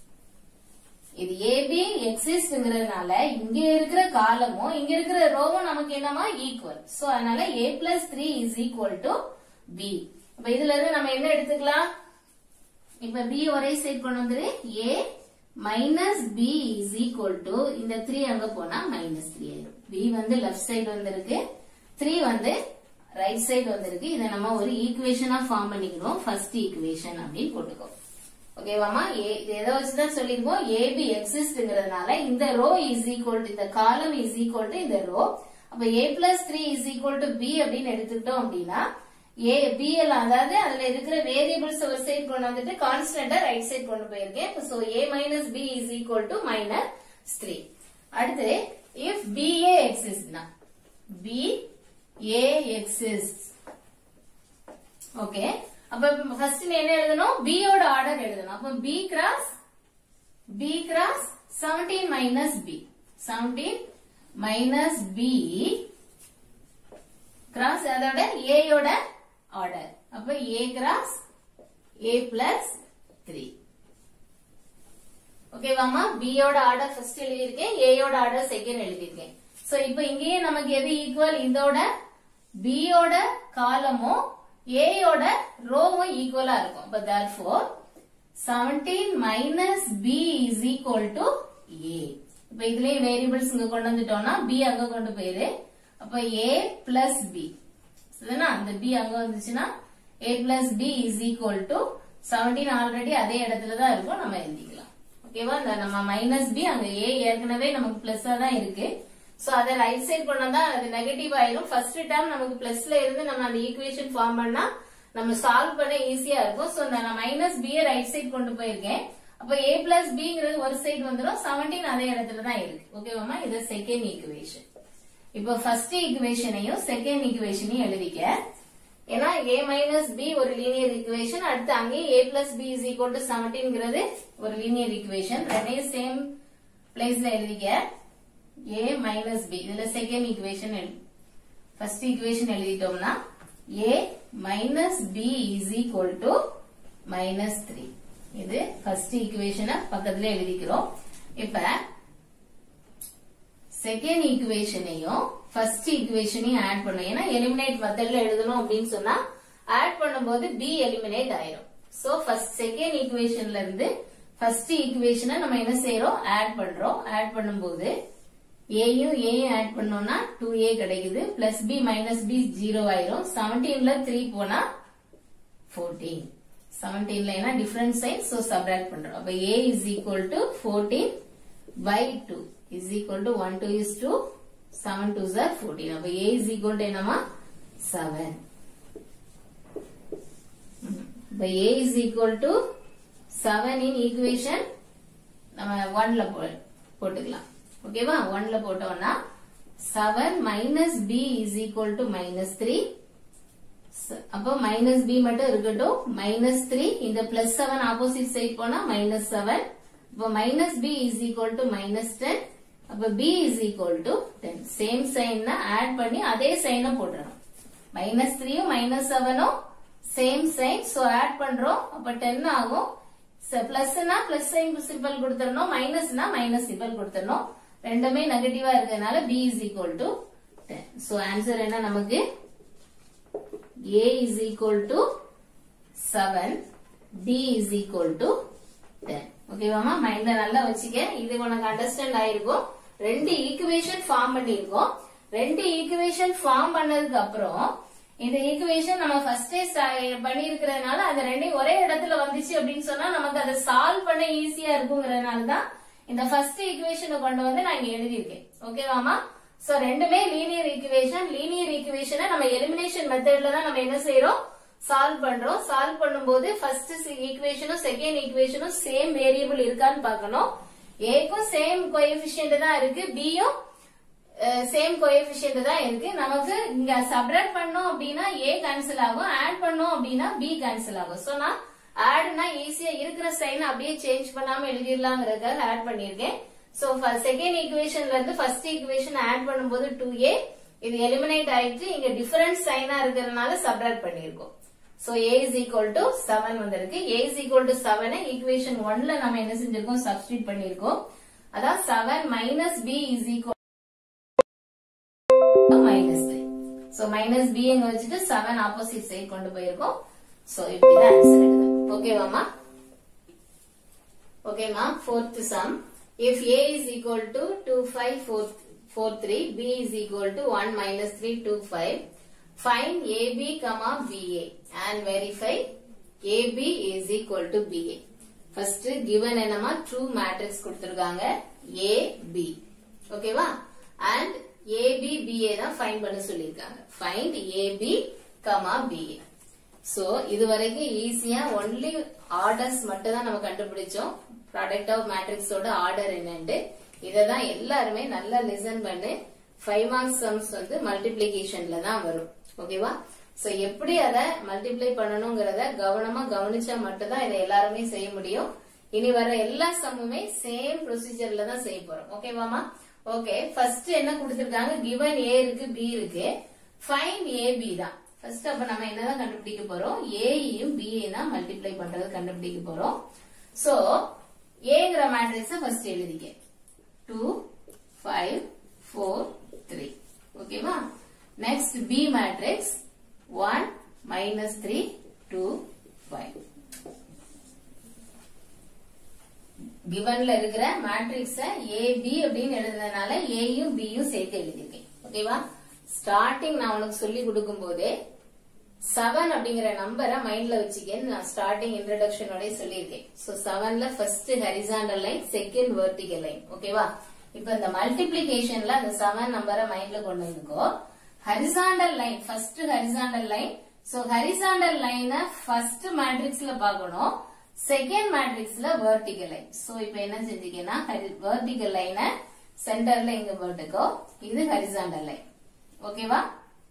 இது ஏபி எக்ஸிஸ்ட்ங்கிறதுனால இங்க இருக்கிற காலமும் இங்க இருக்கிற ரோவும் நமக்கு என்னமா ஈக்குவல் சோ அதனால a plus three is equal to B அப்ப இதுல இருந்து நம்ம என்ன எடுத்துக்கலாம் இப்ப b ஒரே சைடு கொண்டு வந்துரு a minus b is equal to இந்த த்ரீ அங்க போனா மைனஸ் த்ரீ ஆயிரும் b வந்து லெஃப்ட் சைடு வந்திருக்கு த்ரீ வந்து ரைட் சைடு வந்திருக்கு இதை நம்ம ஒரு ஈக்குவேஷனா ஃபார்ம் பண்ணிக்கிறோம் ஃபர்ஸ்ட் ஈக்குவேஷன் அப்படின்னு போட்டுக்கோ ஓகேவாமா எதை வச்சுதான் சொல்லிருக்கோம் ஏபி எக்ஸிஸ்ட்ங்கிறதுனால இந்த ரோ இஸ் ஈக்குவல் டு இந்த காலம் இஸ் ஈக்குவல் டு இந்த ரோ அப்ப A plus three is equal to B அப்படின்னு எடுத்துக்கிட்டோம் அப்படின்னா ஏ பி எல்லாம் அதாவது அதுல இருக்கிற வேரியபிள்ஸ் ஒரு சைடு கொண்டு வந்துட்டு கான்ஸ்டன்டா ரைட் சைடு கொண்டு போயிருக்கேன் so A minus B is equal to minus three அடுத்து இஃப் பி ஏ எக்ஸிஸ்ட்னா பி ஏ எக்ஸிஸ்ட் ஓகே அப்ப ஃபர்ஸ்ட் என்ன எழுதணும் b யோட ஆர்டர் எழுதணும் அப்ப b cross b cross 17 minus b 17 minus b cross அதோட a யோட ஆர்டர் அப்ப a கிராஸ் a பிளஸ் 3 ஓகேவாமா b யோட ஆர்டர் ஃபர்ஸ்ட் எழுதியிருக்கேன் a யோட ஆர்டர் செகண்ட் எழுதியிருக்கேன் சோ இப்போ இங்கேயே நமக்கு எது ஈக்குவல் இதோட b யோட காலமும் a யோட ரோவும் ஈக்குவலா இருக்கும் அப்ப therefore 17 minus b is equal to ஏ இப்ப இதுலயே வேரியபிள்ஸ் இங்க கொண்டு வந்துட்டோம்னா பி அங்க கொண்டு போயிரு அப்ப ஏ பிளஸ் பி சரிதானா அந்த பி அங்க வந்துச்சுன்னா A plus B is equal to seventeen already அதே இடத்துல தான் இருக்கும் நம்ம எழுதிக்கலாம் ஓகேவா இந்த நம்ம மைனஸ் பி அங்க ஏ ஏற்கனவே நமக்கு பிளஸ்ஸா தான் இருக்கு சோ அதை ரைட் சைடு கொண்டு வந்தா அது நெகட்டிவ் ஆயிரும் ஃபர்ஸ்ட் டேர்ம் நமக்கு பிளஸ்ல இருந்து நம்ம அந்த ஈக்குவேஷன் ஃபார்ம் பண்ணா நம்ம சால்வ் பண்ண ஈஸியா இருக்கும் சோ நான் மைனஸ் பி ரைட் சைடு கொண்டு போயிருக்கேன் அப்ப ஏ பிளஸ் பிங்கிறது ஒரு சைடு வந்துடும் செவன்டீன் அதே இடத்துல தான் இருக்கு ஓகேவாமா இது செகண்ட் ஈக்குவேஷன் இப்போ ஃபர்ஸ்ட் ஈக்குவேஷனையும் செகண்ட் ஈக்குவேஷனையும் எழுதிக்க ஏன்னா ஏ மைனஸ் பி ஒரு லீனியர் ஈக்குவேஷன் அடுத்து அங்கேயே A plus B is equal to செவன்டீன்ங்கிறது ஒரு லீனியர் ஈக்குவேஷன் ரெண்டையும் சேம் பிளேஸ்ல எழுதிக்க ஏ மைனஸ் பி இதுல செகண்ட் ஈக்குவேஷன் எழுதி ஃபர்ஸ்ட் ஈக்குவேஷன் எழுதிட்டோம்னா A minus B is equal to minus three இது ஃபர்ஸ்ட் ஈக்குவேஷனை பக்கத்துல எழுதிக்கிறோம் இப்ப செகண்ட் ஈக்குவேஷனையும் ஃபர்ஸ்ட் ஈக்குவேஷனையும் ஆட் பண்ணும் ஏன்னா எலிமினேட் மெத்தட்ல எழுதணும் அப்படின்னு சொன்னா ஆட் பண்ணும்போது பி எலிமினேட் ஆயிரும் சோ ஃபர்ஸ்ட் செகண்ட் ஈக்குவேஷன்ல இருந்து ஃபர்ஸ்ட் ஈக்குவேஷனை நம்ம என்ன செய்யறோம் ஆட் பண்றோம் ஆட் பண்ணும்போது ஏயும் ஏயும் ஆட் பண்ணோம்னா டூ ஏ கிடைக்குது plus B minus B zero ஆயிரும் செவன்டீன்ல த்ரீ போனா ஃபோர்டீன் செவன்டீன்ல ஏன்னா டிஃபரன்ஸ் சைன் சோ சப்ராக்ட் பண்றோம் அப்ப A is equal to fourteen by two is equal to one two is two seven two are fourteen அப்ப A is equal to என்னமா seven இப்ப A is equal to seven in equation நம்ம ஒன்ல போட்டுக்கலாம் ஓகேவா ஒன்ல போட்டோம்னா seven minus B is equal to minus three அப்போ மைனஸ் பி மட்டும் இருக்கட்டும் மைனஸ் த்ரீ இந்த பிளஸ் செவன் ஆப்போசிட் சைட் போனா மைனஸ் செவன் இப்போ minus B is equal to minus ten அப்ப B is equal to ten same sign add பண்ணி அதே சைனை போட்டுறோம் மைனஸ் த்ரீயும் மைனஸ் செவனும் சேம் சைன் சோ ஆட் பண்றோம் அப்ப டென் ஆகும் பிளஸ்னா பிளஸ் சைன் சிம்பிள் கொடுத்துடணும் மைனஸ்னா மைனஸ் சிம்பிள் கொடுத்துடணும் ரெண்டுமே நெகட்டிவா இருக்கிறதுனால B is equal to ten so answer என்ன நமக்கு A is equal to 7, D is equal to 10. ஓகேவாமா மைண்ட்ல நல்லா வச்சுக்க இது உனக்கு அண்டர்ஸ்டாண்ட் ஆயிருக்கும் ரெண்டு ஈக்குவேஷன் ஃபார்ம் பண்ணிருக்கோம் ரெண்டு ஈக்குவேஷன் ஃபார்ம் பண்ணதுக்கு அப்புறம் இந்த ஈக்குவேஷன் நம்ம ஃபர்ஸ்ட் பண்ணிருக்கிறதுனால அந்த ரெண்டையும் ஒரே இடத்துல வந்துச்சு அப்படின்னு சொன்னா நமக்கு அதை சால்வ் பண்ண ஈஸியா இருக்குங்கிறதுனால தான் இந்த ஃபர்ஸ்ட் ஈக்குவேஷனை கொண்டு வந்து நான் இங்க எழுதியிருக்கேன் ஓகேவாமா சோ ரெண்டுமே லீனியர் ஈக்குவேஷன் லீனியர் ஈக்குவேஷனை நம்ம எலிமினேஷன் மெத்தட்ல தான் நம்ம என்ன செய்யறோம் சால்வ் பண்றோம் சால்வ் பண்ணும்போது ஃபர்ஸ்ட் ஈக்குவேஷனும் செகண்ட் ஈக்குவேஷனும் சேம் வேரியபிள் இருக்கான்னு பார்க்கணும் ஏக்கும் சேம் கோஎஃபிஷியன்ட் தான் இருக்கு பியும் சேம் கோஎஃபிஷியன்ட் தான் இருக்கு நமக்கு இங்க சப்ராக்ட் பண்ணோம் அப்படின்னா ஏ கேன்சல் ஆகும் ஆட் பண்ணோம் அப்படின்னா பி கேன்சல் ஆகும் சோ நான் ஆட்னா ஈஸியா இருக்கிற சைன் அப்படியே சேஞ்ச் பண்ணாம எழுதிடலாங்கிறதுக்காக ஆட் பண்ணிருக்கேன் சோ செகண்ட் ஈக்குவேஷன்ல இருந்து ஃபர்ஸ்ட் ஈக்குவேஷன் ஆட் பண்ணும்போது டூ ஏ இது எலிமினேட் ஆயிட்டு இங்க டிஃபரன்ஸ் சைனா இருக்கிறதுனால சப்ராக்ட் பண்ணிருக்கோம் so A is equal to seven வந்திருக்கு A is equal to seven equation ஒன்ல நம்ம என்ன செஞ்சிருக்கோம் சப்ஸ்டியூட் பண்ணிருக்கோம் அதான் seven minus B is equal minus three so minus B எங்க வச்சுட்டு செவன் ஆப்போசிட் சைட் கொண்டு போயிருக்கோம் சோ இப்படிதான் ஆன்சர் எழுதும் ஓகேவாமா ஓகேமா fourth sum if a is equal to 2543 b is equal to 1 minus 325 find ab comma ba and verify ab is equal to ba first given என்னமா true matrix கொடுத்திருக்காங்க a b ஓகேவா and ab ba தான் find பண்ண சொல்லிருக்காங்க find ab comma ba so இது வரைக்கும் ஈஸியா only orders மட்டும் தான் நம்ம கண்டுபிடிச்சோம் ப்ராடக்ட் ஆஃப் மேட்ரிக்ஸோட ஆர்டர் என்னன்ட்டு இததான் எல்லாருமே நல்லா லிசன் பண்ணு ஃபைவ் மார்க்ஸ் சம்ஸ் வந்து மல்டிப்ளிகேஷன்ல தான் வரும் ஓகேவா சோ எப்படி அதை மல்டிப்ளை பண்ணணுங்கிறத கவனமா கவனிச்சா மட்டும்தான் இதை எல்லாருமே செய்ய முடியும் இனி வர எல்லா சம்முமே சேம் ப்ரொசீஜர்ல தான் செய்ய போறோம் ஓகேவாமா ஓகே ஃபர்ஸ்ட் என்ன கொடுத்திருக்காங்க கிவன் ஏ இருக்கு பி இருக்கு ஃபைன் ஏ பி தான் ஃபர்ஸ்ட் அப்ப நம்ம என்னதான் கண்டுபிடிக்க போறோம் ஏயும் பி தான் மல்டிப்ளை பண்றது கண்டுபிடிக்க போறோம் சோ ஏங்கிற மேட்ரிக்ஸ ஃபர்ஸ்ட் எழுதிக்க டூ ஃபைவ் ஃபோர் த்ரீ ஓகேவா next B matrix one minus three two five கிவன்ல இருக்கிற மேட்ரிக்ஸ ஏ பி அப்படின்னு எழுதுனதுனால ஏயும் பியும் சேர்த்து எழுதியிருக்கேன் ஓகேவா ஸ்டார்டிங் நான் உனக்கு சொல்லி கொடுக்கும் போதே செவன் அப்படிங்கிற நம்பரை மைண்ட்ல வச்சுக்கன்னு நான் ஸ்டார்டிங் இன்ட்ரடக்ஷனோட சொல்லியிருக்கேன் சோ செவன்ல first horizontal line second vertical line ஓகேவா இப்ப இந்த மல்டிப்ளிகேஷன்ல அந்த செவன் நம்பரை மைண்ட்ல கொண்டு வந்துக்கோ horizontal line first horizontal line so horizontal லைனை ஃபர்ஸ்ட் மேட்ரிக்ஸ்ல பார்க்கணும் செகண்ட் மேட்ரிக்ஸ்ல வெர்டிகல் லைன் சோ இப்ப என்ன செஞ்சீங்கன்னா வெர்டிகல் லைனை சென்டர்ல இங்க போட்டுக்கோ இது ஹரிசாண்டல் லைன் ஓகேவா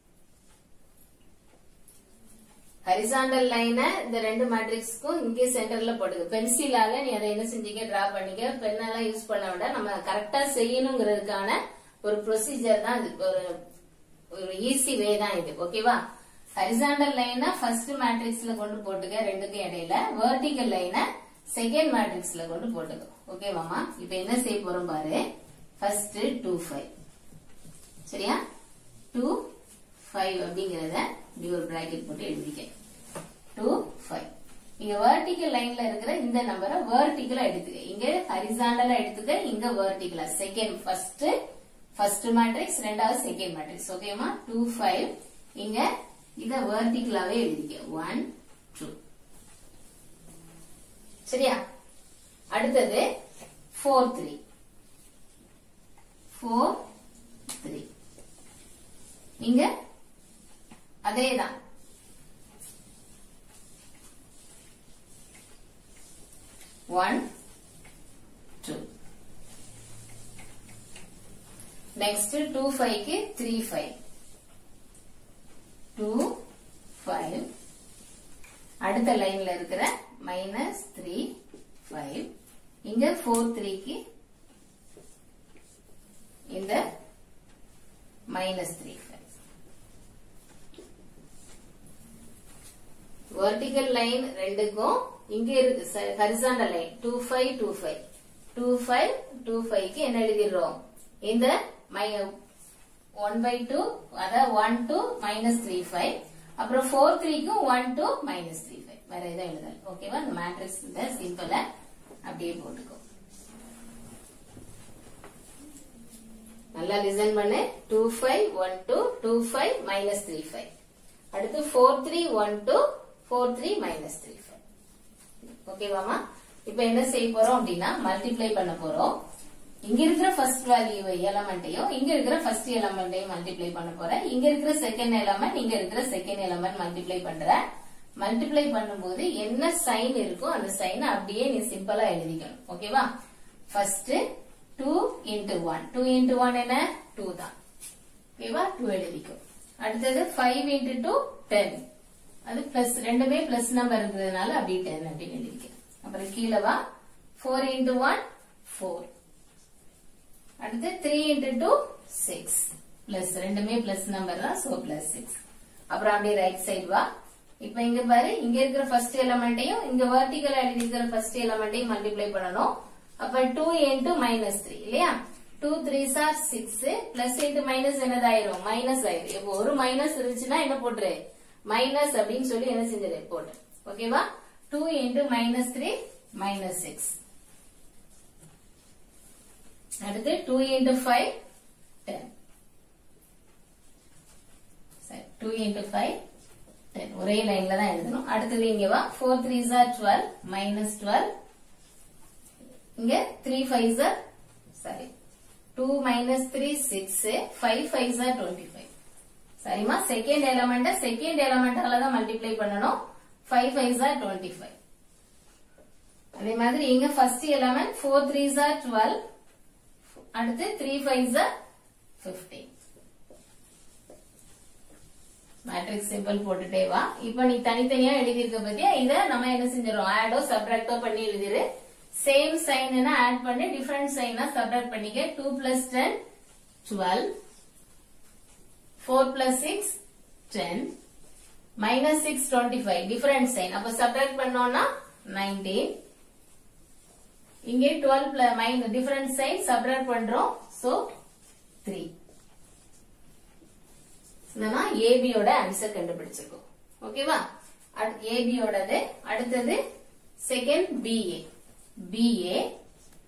ஹரிசாண்டல் லைனை இந்த ரெண்டு மேட்ரிக்ஸ்க்கும் இங்கே சென்டர்ல போட்டுக்க பென்சிலால நீ அதை என்ன செஞ்சீங்க டிரா பண்ணிக்க பெண்ணெல்லாம் யூஸ் பண்ண விட நம்ம கரெக்டா செய்யணுங்கிறதுக்கான ஒரு ப்ரொசீஜர் தான் இது ஒரு ஒரு ஈஸி வே தான் இது ஓகேவா ஹரிசாண்டல் லைனை ஃபர்ஸ்ட் மேட்ரிக்ஸ்ல கொண்டு போட்டுக்க ரெண்டுக்கும் இடையில வெர்டிகல் லைனை செகண்ட் மேட்ரிக்ஸ்ல கொண்டு போட்டுக்க ஓகேவாமா இப்ப என்ன செய்ய போறோம் பாரு ஃபர்ஸ்ட் டூ ஃபைவ் சரியா டூ ஃபைவ் அப்படிங்கறத இப்படி ஒரு பிராக்கெட் போட்டு எழுதிக்க டூ ஃபைவ் இங்க வெர்டிகல் லைன்ல இருக்கிற இந்த நம்பரை வெர்டிகலா எடுத்துக்க இங்க ஹரிசாண்டலா எடுத்துக்க இங்க வெர்டிகலா செகண்ட் ஃபர்ஸ்ட் ஃபர்ஸ்ட் மேட்ரிக்ஸ் ரெண்டாவது செகண்ட் மேட்ரிக்ஸ் ஓகேமா டூ ஃபைவ் இங்க இத வெர்டிகலாவே எழுதிக்க ஒன் டூ சரியா அடுத்தது ஃபோர் த்ரீ ஃபோர் த்ரீ இங்க அதேதான் ஒன் டூ நெக்ஸ்ட் டூ ஃபைவ்க்கு த்ரீ ஃபைவ் டூ ஃபைவ் அடுத்த லைன்ல இருக்கிற மைனஸ் த்ரீ ஃபைவ் இங்க ஃபோர் த்ரீக்கு இந்த minus three five vertical line ரெண்டுக்கும் இங்க இருக்கு horizontal line two five two five two five two ஃபைவ்க்கு என்ன எழுதிடுறோம் இந்த ஒன் பை டூ அதாவது one two minus three five அப்புறம் ஃபோர் த்ரீக்கும் one two minus three five வேற எதுவும் எழுதல ஓகேவா இந்த மேட்ரிக்ஸ் இந்த சிம்பிள அப்படியே போட்டுக்கோ நல்லா லிசன் பண்ணு two five one two two five minus three five அடுத்து four three one two four three minus three five ஓகேவாமா இப்ப என்ன செய்ய போறோம் அப்படின்னா மல்டிப்ளை பண்ண போறோம் இங்க இருக்கிற ஃபர்ஸ்ட் வேல்யூ எலமெண்ட்டையும் இங்க இருக்கிற ஃபர்ஸ்ட் எலமெண்ட்டையும் மல்டிப்ளை பண்ண போறேன் இங்க இருக்கிற செகண்ட் எலமெண்ட் இங்க இருக்கிற செகண்ட் எலமெண்ட் மல்டிப்ளை பண்ற மல்டிப்ளை பண்ணும்போது என்ன சைன் இருக்கோ அந்த சைனை அப்படியே நீ சிம்பிளா எழுதிக்கணும் ஓகேவா first two into one two into one என்ன டூ தான் ஓகேவா டூ எழுதிக்கும் அடுத்தது ஃபைவ் இன்டு டூ டென் அது பிளஸ் ரெண்டுமே பிளஸ் நம்பர் இருக்கிறதுனால அப்படி டென் அப்படின்னு எழுதிக்க அப்புறம் கீழே வா ஃபோர் இன்டு ஒன் ஃபோர் அடுத்து three into two six plus ரெண்டுமே பிளஸ் நம்பர் தான் சோ பிளஸ் சிக்ஸ் அப்புறம் அப்படியே ரைட் சைடு வா இப்ப இங்க பாரு இங்க இருக்கிற ஃபர்ஸ்ட் எலமெண்ட்டையும் இங்க வெர்டிகல் எழுதி இருக்கிற ஃபர்ஸ்ட் எலமெண்ட்டையும் மல்டிப்ளை பண்ணணும் அப்ப டூ இன்டு மைனஸ் த்ரீ இல்லையா two three are six plus into minus என்னதாயிரும் மைனஸ் ஆயிரும் இப்போ ஒரு மைனஸ் இருந்துச்சுன்னா என்ன போட்டுரு மைனஸ் அப்படின்னு சொல்லி என்ன செஞ்சது போட்டு ஓகேவா two into minus three minus six அடுத்து டூ இன்டு ஃபைவ் டென் சரி டூ இன்டு ஃபைவ் டென் ஒரே லைன்ல தான் எழுதணும் அடுத்தது இங்க வா four three are twelve minus twelve இங்க three five are sorry two minus three six five five are twenty five சரிமா செகண்ட் எலமெண்ட் செகண்ட் எலமெண்டால தான் மல்டிப்ளை பண்ணணும் five five are twenty five அதே மாதிரி இங்க first element four three are twelve அடுத்து three five are fifteen matrix simple போட்டுட்டே வா இப்ப நீ தனித்தனியா எழுதியிருக்க பத்தியா இத நம்ம என்ன செஞ்சிடறோம் ஆடோ சப்ராக்டோ பண்ணி எழுதிரு சேம் சைன் ஆட் பண்ணி டிஃபரெண்ட் சைனா சப்ராக்ட் பண்ணிக்க two plus ten twelve four plus six ten minus six twenty five different sign அப்ப சப்ராக்ட் பண்ணோம்னா நைன்டீன் இங்கே டுவெல் மைன் டிஃபரெண்ட் சைன் சப்ராக்ட் பண்றோம் சோ த்ரீ இதெல்லாம் ஏபியோட ஆன்சர் கண்டுபிடிச்சிருக்கோம் ஓகேவா ஏபியோடது அடுத்தது செகண்ட் பிஏ பிஏ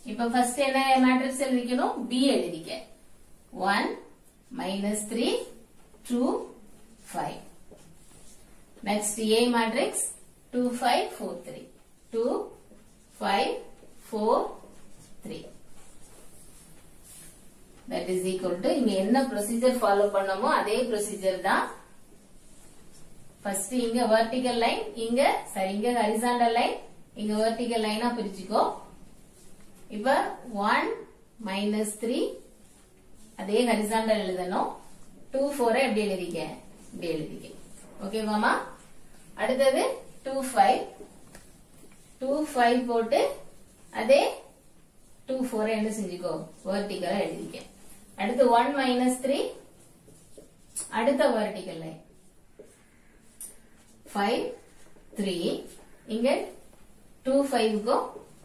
இப்ப ஃபர்ஸ்ட் என்ன மேட்ரிக்ஸ் எழுதிக்கணும் பி எழுதிக்க one minus three two five next A matrix two five four three two five four three that is equal to இங்க என்ன ப்ரொசீஜர் ஃபாலோ பண்ணமோ அதே ப்ரொசீஜர் தான் ஃபர்ஸ்ட் இங்க வெர்டிகல் லைன் இங்க சரி இங்க ஹரிசாண்டல் லைன் இங்க வெர்டிகல் லைனா பிரிச்சுக்கோ இப்ப ஒன் மைனஸ் த்ரீ அதே ஹரிசாண்டல் எழுதணும் டூ ஃபோரை எப்படி எழுதிக்க இப்படி எழுதிக்க ஓகேவாமா அடுத்தது டூ ஃபைவ் டூ ஃபைவ் போட்டு அதே டூ ஃபோரை என்ன செஞ்சுக்கோ வெர்டிகலா எழுதிக்க அடுத்து ஒன் மைனஸ் த்ரீ அடுத்த வெர்டிகல் லைன் ஃபைவ் த்ரீ இங்க டூ ஃபைவ்க்கும்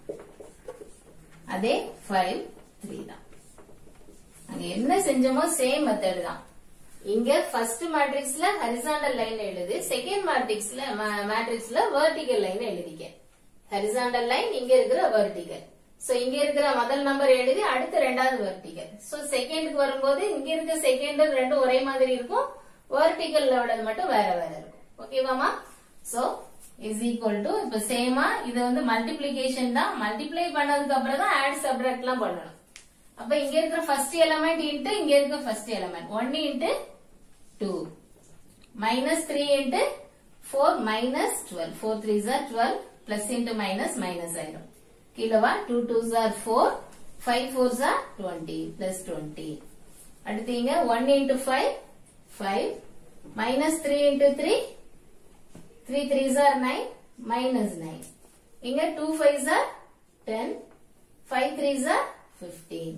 அதே ஃபைவ் த்ரீ தான் அங்க என்ன செஞ்சோமோ சேம் மெத்தட் தான் இங்க ஃபர்ஸ்ட் மேட்ரிக்ஸ்ல ஹரிசாண்டல் லைன் எழுது செகண்ட் மேட்ரிக்ஸ்ல மேட்ரிக்ஸ்ல வெர்டிகல் லைன் எழுதிக்க ஹரிசாண்டல் லைன் இங்க இருக்கிற வெர்டிகல் சோ இங்க இருக்கிற முதல் நம்பர் எழுதி அடுத்த ரெண்டாவது வெர்டிகல் சோ செகண்டுக்கு வரும்போது இங்க இருக்க செகண்ட் ரெண்டும் ஒரே மாதிரி இருக்கும் வெர்டிகல் மட்டும் வேற வேற இருக்கும் ஓகேவாமா சோ இஸ் ஈக்குவல் டு இப்ப சேமா இது வந்து மல்டிப்ளிகேஷன் தான் மல்டிப்ளை பண்ணதுக்கு அப்புறம் தான் ஆட் சப்ராக்ட் எல்லாம் பண்ணணும் அப்ப இங்க இருக்கிற ஃபர்ஸ்ட் எலமெண்ட் இன்ட்டு இங்க இருக்கிற first element one into two minus three into four minus twelve four three are twelve plus into minus minus ஆயிடும் கீழவா two two are four five four are twenty plus twenty அடுத்து இங்க one into five five minus three into three three three are nine minus nine இங்க two five are ten five three are fifteen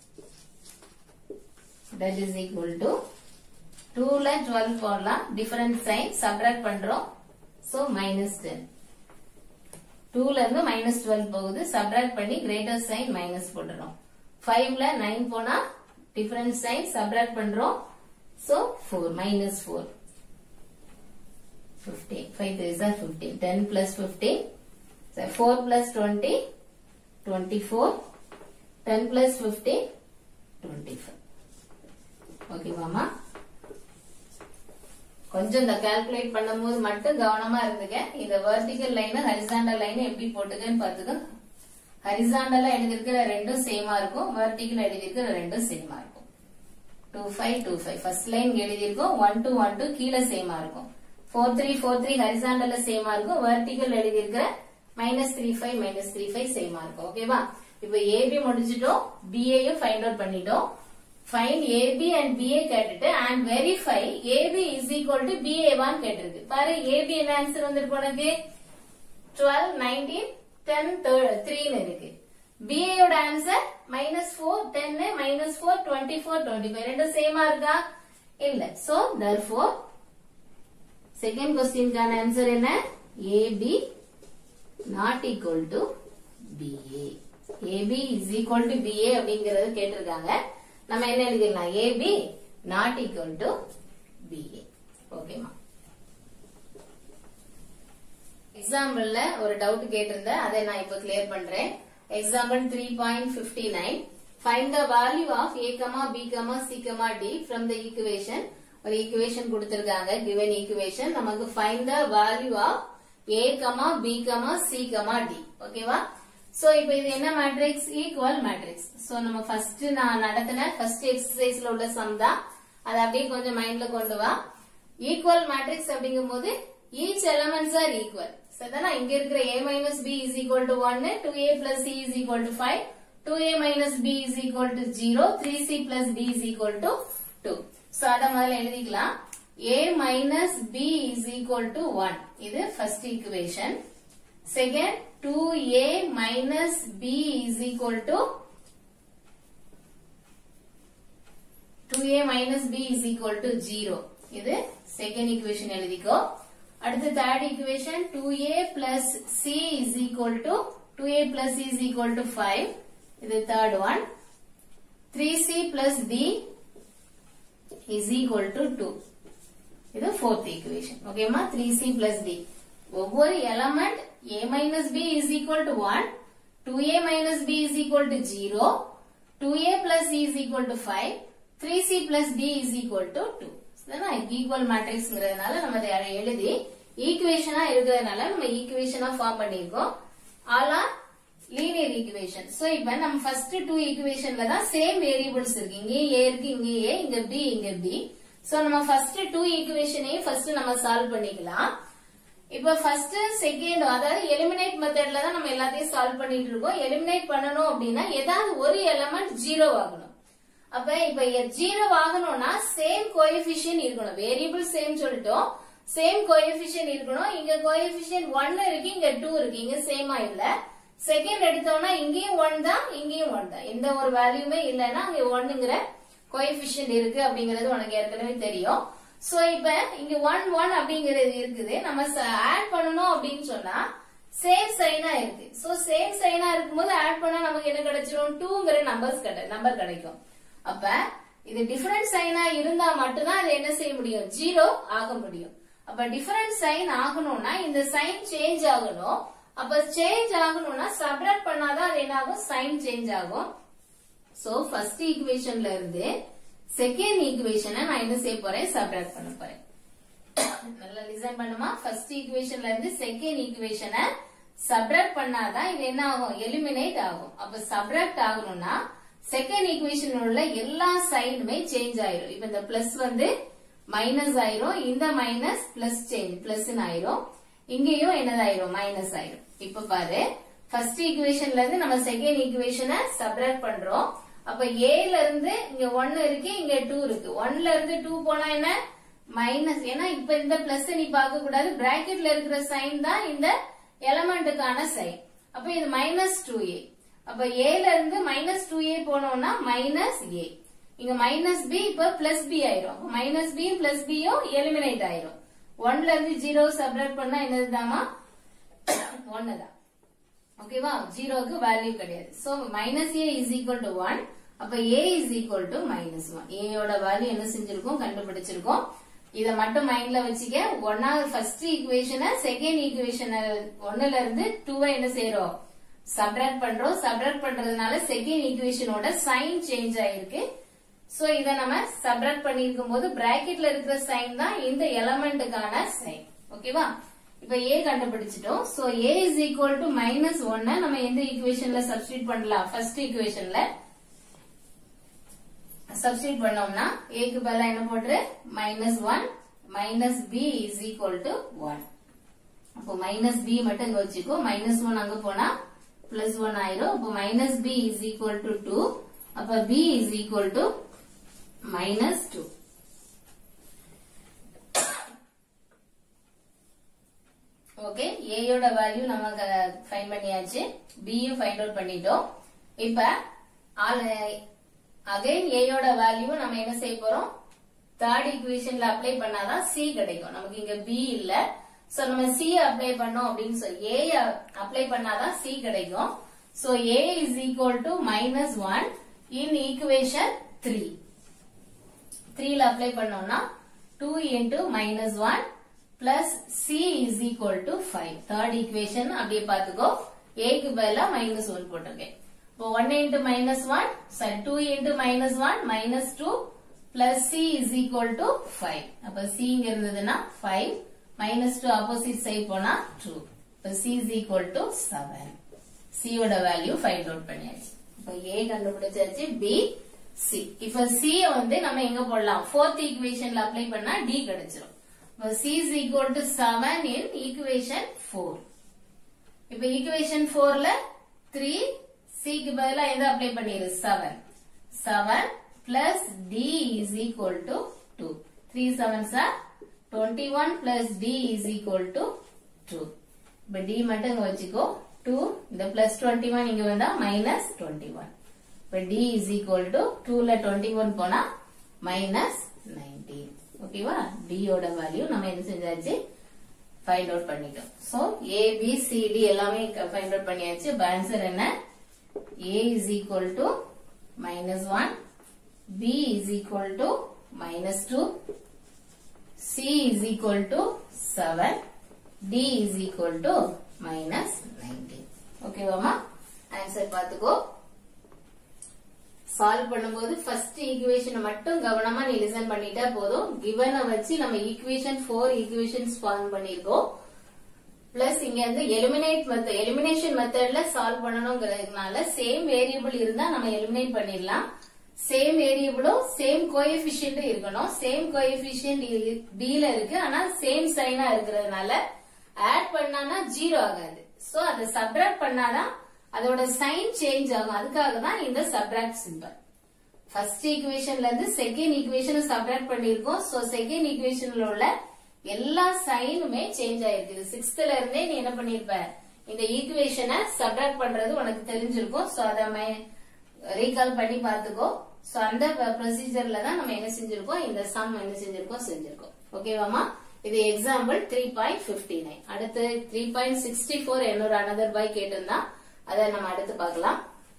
that is equal to டூல twelve போடலாம் different sign subtract பண்றோம் so minus ten டூல இருந்து minus twelve போகுது subtract பண்ணி greater sign minus போடுறோம் ஃபைவ்ல நைன் போனா டிஃபரண்ட் சைன் சப்ராக்ட் பண்றோம் so four minus four 15. 5 3s are 15. 10 plus 15. So 4 plus 20. 24. 10 plus 15. 25. Okay மாமா கொஞ்சம் இந்த கால்குலேட் பண்ணும்போது மட்டும் கவனமா இருந்துக்க இந்த வெர்டிகல் லைன் ஹரிசாண்டல் லைன் எப்படி போட்டுக்கன்னு பாத்துக்க ஹரிசாண்டலா எழுதிருக்கிற ரெண்டும் சேமா இருக்கும் வெர்டிகல் எழுதிருக்கிற ரெண்டும் சேமா இருக்கும் two five two five first line எழுதியிருக்கோம் ஒன் டூ ஒன் டூ கீழே சேமா இருக்கும் ஃபோர் த்ரீ ஃபோர் த்ரீ ஹரிசாண்டல்ல சேமா இருக்கும் வெர்டிகல் எழுதியிருக்கிற minus three five minus three five சேமா இருக்கும் ஓகேவா இப்ப ஏபி முடிச்சிட்டோம் பிஏயும் ஃபைண்ட் அவுட் பண்ணிட்டோம் ஃபைண்ட் ஏபி அண்ட் பிஏ கேட்டுட்டு and verify AB is equal to பிஏவான்னு கேட்டிருக்கு பாரு ஏபி என்ன ஆன்சர் வந்திருக்கு உனக்கு டுவெல் நைன்டீன் டென் த்ரீன்னு இருக்கு பிஏயோட answer minus four ten minus four twenty four twenty five ரெண்டும் சேமா இருக்கா இல்ல சோ தர் ஃபோர் செகண்ட் கொஸ்டின்கான ஆன்சர் என்ன AB not equal to BA AB is equal to BA அப்படிங்கறது கேட்டிருக்காங்க நம்ம என்ன எழுதிடலாம் AB not equal to BA ஓகேமா எக்ஸாம்பிள்ல ஒரு டவுட் கேட்டிருந்தேன் அதை நான் இப்ப கிளியர் பண்றேன் example three point fifty nine find the value of A comma B comma C comma D from the equation ஒரு ஈக்குவேஷன் கொடுத்திருக்காங்க கிவன் ஈக்குவேஷன் நமக்கு find the value of A comma B comma C comma D ஓகேவா so இப்போ இது என்ன matrix equal matrix so நம்ம first நான் நடத்தின ஃபர்ஸ்ட் எக்ஸசைஸ்ல உள்ள சம் தான் அதை அப்படியே கொஞ்சம் மைண்ட்ல கொண்டு வா ஈக்குவல் மேட்ரிக்ஸ் அப்படிங்கும் போது ஈச் எலமெண்ட்ஸ் ஆர் ஈக்குவல் சரிதானா இங்க இருக்கிற a minus B is equal to one two A plus C is equal to five two A minus B is equal to zero three C plus D is equal to two so அத முதல்ல எழுதிக்கலாம் a minus B is equal to one இது first equation second two A minus B is equal to two A minus B is equal to zero இது second equation எழுதிக்கோ அடுத்து third equation two A plus C is equal to two A plus C is equal to five இது third one three C plus D is equal to two இது fourth equation ஓகேமா three C plus D ஒவ்வொரு element A minus B is equal to one 2a minus b is equal to 0 2a plus c is equal to 5 3c plus d is equal to 2 equal மேட்ரிக்ஸ்ங்கிறதுனால நம்ம அதை எழுதி ஈக்குவேஷனா இருக்கிறதுனால நம்ம ஈக்குவேஷனா form பண்ணிருக்கோம் ஆலா linear equation so இப்ப நம்ம first two ஈக்குவேஷன்ல தான் சேம் வேரியபிள்ஸ் இருக்கு இங்கே ஏ இருக்கு இங்க ஏ இங்க பி இங்க பி சோ நம்ம ஃபர்ஸ்ட் டூ ஈக்குவேஷனையும் ஃபர்ஸ்ட் நம்ம சால்வ் பண்ணிக்கலாம் இப்ப ஃபர்ஸ்ட் செகண்ட் அதாவது எலிமினேட் மெத்தட்ல தான் நம்ம எல்லாத்தையும் சால்வ் பண்ணிட்டு இருக்கோம் எலிமினேட் பண்ணணும் அப்படின்னா ஏதாவது ஒரு எலமெண்ட் ஜீரோ ஆகணும் அப்ப இப்ப ஜீரோ ஆகணும்னா சேம் கோஎஃபிஷியன் இருக்கணும் வேரியபிள் சேம் சொல்லிட்டோம் சேம் கோஎஃபிஷியன் இருக்கணும் இங்க கோஎஃபிஷியன் ஒன்னு இருக்கு இங்க டூ இருக்கு இங்க சேமா இல்ல செகண்ட் எடுத்தோம்னா இங்கேயும் ஒன் தான் இங்கேயும் ஒன் தான் எந்த ஒரு வேல்யூமே இல்லைன்னா அங்க ஒன்னுங்கிற கோஎஃபிஷியன் இருக்கு அப்படிங்கறது உனக்கு ஏற்கனவே தெரியும் சோ இப்ப இங்க ஒன் ஒன் அப்படிங்கறது இருக்குது நம்ம ஆட் பண்ணணும் அப்படின்னு சொன்னா சேம் சைனா இருக்கு சோ சேம் சைனா இருக்கும்போது ஆட் பண்ணா நமக்கு என்ன கிடைச்சிரும் டூங்கிற நம்பர்ஸ் கிடை நம்பர் கிடைக்கும் அப்ப இது டிஃபரண்ட் சைனா இருந்தா மட்டும்தான் அது என்ன செய்ய முடியும் ஜீரோ ஆக முடியும் அப்ப டிஃபரண்ட் சைன் ஆகணும்னா இந்த சைன் சேஞ்ச் ஆகணும் அப்ப சேஞ்ச் ஆகணும்னா சப்ராக்ட் பண்ணாதான் அது என்ன ஆகும் சைன் சேஞ்ச் ஆகும் சோ ஃபர்ஸ்ட் ஈக்குவேஷன்ல இருந்து செகண்ட் ஈக்குவேஷனை நான் என்ன செய்ய போறேன் சப்ராக்ட் பண்ண போறேன் நல்லா லிசன் பண்ணுமா ஃபர்ஸ்ட் ஈக்குவேஷன்ல இருந்து செகண்ட் ஈக்குவேஷனை சப்ராக்ட் பண்ணாதான் இது என்ன ஆகும் எலிமினேட் ஆகும் அப்ப சப்ராக்ட் ஆகணும்னா செகண்ட் ஈக்குவேஷன் உள்ள எல்லா சைடுமே சேஞ்ச் ஆயிரும் இப்ப இந்த பிளஸ் வந்து மைனஸ் ஆயிரும் இந்த மைனஸ் பிளஸ் சேஞ்ச் பிளஸ் ஆயிரும் இங்கேயும் என்னதாயிரும் மைனஸ் ஆயிரும் இப்ப பாரு ஃபர்ஸ்ட் ஈக்குவேஷன்ல இருந்து நம்ம செகண்ட் ஈக்குவேஷனை சப்ராக்ட் பண்றோம் அப்ப ஏல இருந்து இங்க ஒன்னு இருக்கு இங்க டூ இருக்கு ஒன்ல இருந்து டூ போனா என்ன மைனஸ் ஏன்னா இப்ப இந்த பிளஸ் நீ பார்க்க கூடாது பிராக்கெட்ல இருக்கிற சைன் தான் இந்த எலமெண்ட்டுக்கான சைன் அப்ப இது மைனஸ் டூ ஏ அப்ப ஏல இருந்து மைனஸ் டூ ஏ போனோம்னா மைனஸ் ஏ இங்க மைனஸ் பி இப்ப பிளஸ் பி ஆயிரும் மைனஸ் பி பிளஸ் பியும் எலிமினேட் ஆயிரும் ஒன்ல இருந்து ஜீரோ சப்ராக்ட் பண்ணா என்னதுதாமா ஒன்னுதான் ஓகேவா ஜீரோக்கு வேல்யூ கிடையாது so minus A is equal to one அப்ப A is equal to minus one ஏயோட வேல்யூ என்ன செஞ்சிருக்கோம் கண்டுபிடிச்சிருக்கோம் இத மட்டும் மைண்ட்ல வச்சுக்க ஒன்னாவது ஃபர்ஸ்ட் ஈக்குவேஷனை செகண்ட் ஈக்குவேஷன் ஒன்னுல இருந்து டூவை என்ன செய்யறோம் சப்ராக்ட் பண்றோம் சப்ராக்ட் பண்றதுனால செகண்ட் ஈக்குவேஷனோட சைன் சேஞ்ச் ஆயிருக்கு சோ இத நம்ம சப்ராக்ட் பண்ணிருக்கும் போது பிராக்கெட்ல இருக்கிற சைன் தான் இந்த எலமெண்ட்டுக்கான சைன் ஓகேவா இப்ப ஏ கண்டுபிடிச்சிட்டோம் so A is equal to minus ஒன்ன நம்ம எந்த ஈக்குவேஷன்ல சப்ஸ்டியூட் பண்ணலாம் ஃபர்ஸ்ட் ஈக்குவேஷன்ல சப்ஸ்டியூட் பண்ணோம்னா ஏக்கு பதிலா என்ன போட்டு minus one minus B is equal to one அப்போ மைனஸ் பி மட்டும் இங்க வச்சுக்கோ மைனஸ் ஒன் அங்க போனா பிளஸ் ஒன் ஆயிரும் அப்போ minus B is equal to two அப்ப B is equal to minus two okay ஏயோட வேல்யூ நம்ம ஃபைண்ட் பண்ணியாச்சு பியும் ஃபைண்ட் அவுட் பண்ணிட்டோம் இப்ப அகைன் ஏயோட வேல்யூ நம்ம என்ன செய்ய போறோம் தேர்ட் ஈக்குவேஷன்ல அப்ளை பண்ணாதான் சி கிடைக்கும் நமக்கு இங்க பி இல்ல சோ நம்ம சி அப்ளை பண்ணோம் அப்படின்னு சொல்லி ஏ அப்ளை பண்ணாதான் சி கிடைக்கும் so A is equal to minus one in equation three த்ரீல அப்ளை பண்ணோம்னா two into minus one plus C is equal to five third equation அப்படியே பாத்துக்கோ ஏக்கு பதிலா மைனஸ் ஒன் போட்டிருக்கேன் இப்போ one into minus one sorry two into minus one minus two plus C is equal to five அப்ப C இங்க இருந்ததுன்னா five minus two opposite side போனா டூ இப்ப C is equal to seven சியோட value find out பண்ணியாச்சு இப்போ ஏ கண்டுபிடிச்சாச்சு B C இப்ப சி வந்து நம்ம எங்க போடலாம் ஃபோர்த் ஈக்குவேஷன்ல அப்ளை பண்ணா டி கிடைச்சிரும் இப்போ C is equal to seven in equation four இப்ப ஈக்குவேஷன் ஃபோர்ல த்ரீ சிக்கு பதிலா எதை அப்ளை பண்ணிரு seven seven plus D is equal to two three seven are twenty one plus D is equal to two இப்ப D மட்டும் இங்க வச்சுக்கோ டூ இந்த பிளஸ் டுவெண்ட்டி ஒன் இங்க வந்தா மைனஸ் டுவெண்ட்டி ஒன் இப்ப டி இஸ் ஈக்குவல் டு டூல twenty one போனா மைனஸ் நைன்டீன் ஓகேவா டியோட வேல்யூ நம்ம என்ன செஞ்சாச்சு ஃபைண்ட் அவுட் பண்ணிட்டோம் so A B C D எல்லாமே ஃபைண்ட் அவுட் பண்ணியாச்சு ஆன்சர் என்ன A is equal to minus 1, B is equal to minus 2, C is equal to 7, D is equal to minus 19. Okay, Vama? Answer பாத்துக்கோ solve பண்ணும்போது first ஈக்குவேஷனை மட்டும் கவனமா நீ listen பண்ணிட்டா போதும் கிவனை வச்சு நம்ம ஈக்குவேஷன் ஃபோர் ஈக்குவேஷன்ஸ் ஃபார்ம் பண்ணிருக்கோம் பிளஸ் இங்க வந்து எலிமினேட் மெத்தட் எலிமினேஷன் மெத்தட்ல சால்வ் பண்ணணுங்கிறதுனால சேம் வேரியபிள் இருந்தா நம்ம எலிமினேட் பண்ணிடலாம் சேம் வேரியபிளும் சேம் கோஎபிஷியன்ட் இருக்கணும் சேம் கோஎபிஷியன்ட் பில இருக்கு ஆனா சேம் சைனா இருக்கிறதுனால ஆட் பண்ணானா ஜீரோ ஆகாது சோ அதை சப்ராக்ட் பண்ணாதான் அதோட சைன் சேஞ்ச் ஆகும் அதுக்காக தான் இந்த சப்ராக்ட் சிம்பல் ஃபர்ஸ்ட் ஈக்குவேஷன்ல இருந்து செகண்ட் ஈக்குவேஷன் சப்ராக்ட் பண்ணிருக்கோம் சோ செகண்ட் ஈக்குவேஷன்ல உள்ள எல்லா சைனுமே சேஞ்ச் ஆயிருக்கு சிக்ஸ்த்ல இருந்தே நீ என்ன பண்ணிருப்ப இந்த ஈக்குவேஷனை சப்ராக்ட் பண்றது உனக்கு தெரிஞ்சிருக்கும் சோ அத ரீகால் பண்ணி பாத்துக்கோ சோ அந்த ப்ரொசீஜர்ல தான் நம்ம என்ன செஞ்சிருக்கோம் இந்த சம் என்ன செஞ்சிருக்கோம் செஞ்சிருக்கோம் ஓகேவாமா இது example three point fifty nine அடுத்து த்ரீ பாயிண்ட் சிக்ஸ்டி ஃபோர் என்னொரு அனதர் பாய் கேட்டிருந்தா அதை நம்ம அடுத்து பார்க்கலாம்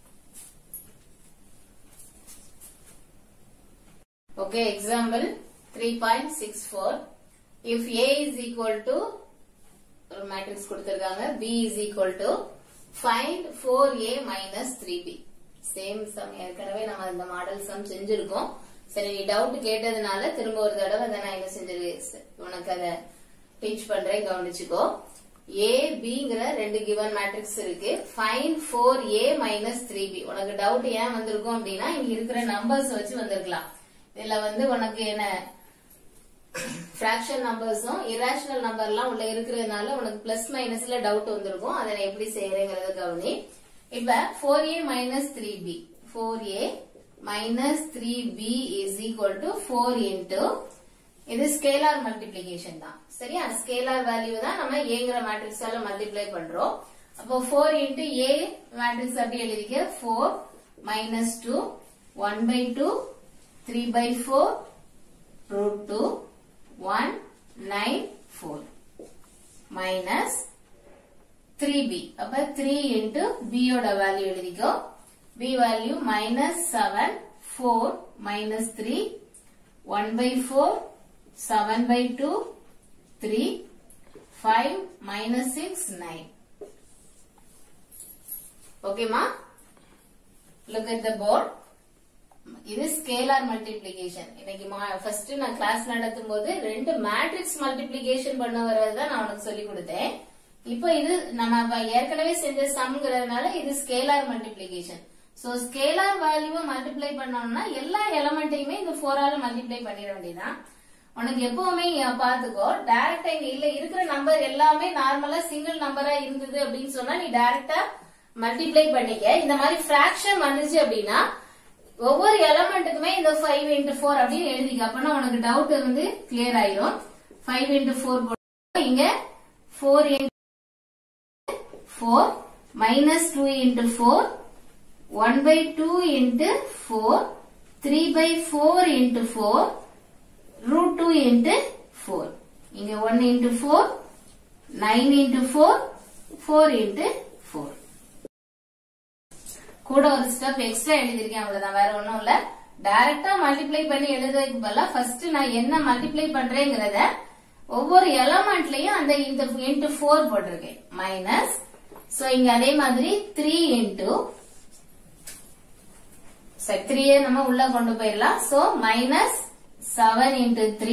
okay example three point six four if A is equal to ஒரு மேட்ரிக்ஸ் கொடுத்திருக்காங்க B is equal to find four A minus three B same sum ஏற்கனவே நம்ம இந்த மாடல் சம் செஞ்சிருக்கோம் சரி நீ டவுட் கேட்டதுனால திரும்ப ஒரு தடவை அதை நான் என்ன செஞ்சிருக்கேன் உனக்கு அதை டீச் பண்றேன் கவனிச்சுக்கோ ஏ பிங்கிற ரெண்டு கிவன் மேட்ரிக்ஸ் இருக்கு fine four A minus three B உனக்கு டவுட் ஏன் வந்திருக்கும் அப்படின்னா இங்க இருக்கிற நம்பர்ஸ் வச்சு வந்திருக்கலாம் இதுல வந்து உனக்கு என்ன பிராக்ஷன் நம்பர்ஸும் இரேஷனல் நம்பர்லாம் உள்ள இருக்கிறதுனால உனக்கு பிளஸ் மைனஸ்ல டவுட் வந்திருக்கும் அதை நான் எப்படி செய்யறேங்கிறத கவனி இப்ப four A minus three B four A minus three B is equal to four into இது ஸ்கேலார் மல்டிப்ளிகேஷன் தான் சரியா ஸ்கேலார் வேல்யூ தான் நம்ம ஏங்கிற மேட்ரிக்ஸால மல்டிப்ளை பண்றோம் அப்போ ஃபோர் இன்டூ ஏ மேட்ரிக்ஸ் அப்படி எழுதிக்க four minus two one by two three by four root two one nine four minus three B அப்ப த்ரீ இன்டூ பியோட வேல்யூ எழுதிக்கோ B value minus seven four minus three one by four seven by two three five minus six nine ஓகேமா look at the board இது scalar multiplication இன்னைக்கு first நான் class நடத்தும் போது ரெண்டு மேட்ரிக்ஸ் மல்டிப்ளிகேஷன் பண்ண வர்றதுதான் நான் உனக்கு சொல்லி கொடுத்தேன் இப்போ இது நம்ம ஏற்கனவே செஞ்ச சம்ங்கிறதுனால இது ஸ்கேலார் மல்டிப்ளிகேஷன் சோ ஸ்கேலார் வேல்யூவை மல்டிப்ளை பண்ணோம்னா எல்லா எலமெண்ட்டையுமே இந்த ஃபோரால மல்டிப்ளை பண்ணிட வேண்டியதான் உனக்கு எப்பவுமே பாத்துக்கோ டைரக்டா இங்க இல்ல இருக்கிற நம்பர் எல்லாமே நார்மலா சிங்கிள் நம்பரா இருந்தது அப்படின்னு சொன்னா நீ டைரக்டா மல்டிப்ளை பண்ணிக்க இந்த மாதிரி பிராக்ஷன் வந்துச்சு அப்படின்னா ஒவ்வொரு எலமெண்ட்டுக்குமே இந்த ஃபைவ் இன்டு ஃபோர் அப்படின்னு எழுதிக்க அப்பனா உனக்கு டவுட் வந்து கிளியர் ஆயிரும் ஃபைவ் இன்டு ஃபோர் போட்டு இங்க four into four minus two into four one by two into four three by four into four root two into four இங்க one into four nine into four four into four கூட ஒரு step extra எழுதிருக்கேன் அவ்வளவுதான் வேற ஒண்ணும் இல்ல டைரக்டா multiply பண்ணி எழுதுறதுக்கு பதிலா ஃபர்ஸ்ட் நான் என்ன மல்டிப்ளை பண்றேங்கிறத ஒவ்வொரு எலமெண்ட்லயும் அந்த இந்த இன்டு ஃபோர் போட்டிருக்கேன் மைனஸ் சோ இங்க அதே மாதிரி த்ரீ இன்டு த்ரீயே நம்ம உள்ள கொண்டு போயிடலாம் so minus seven into three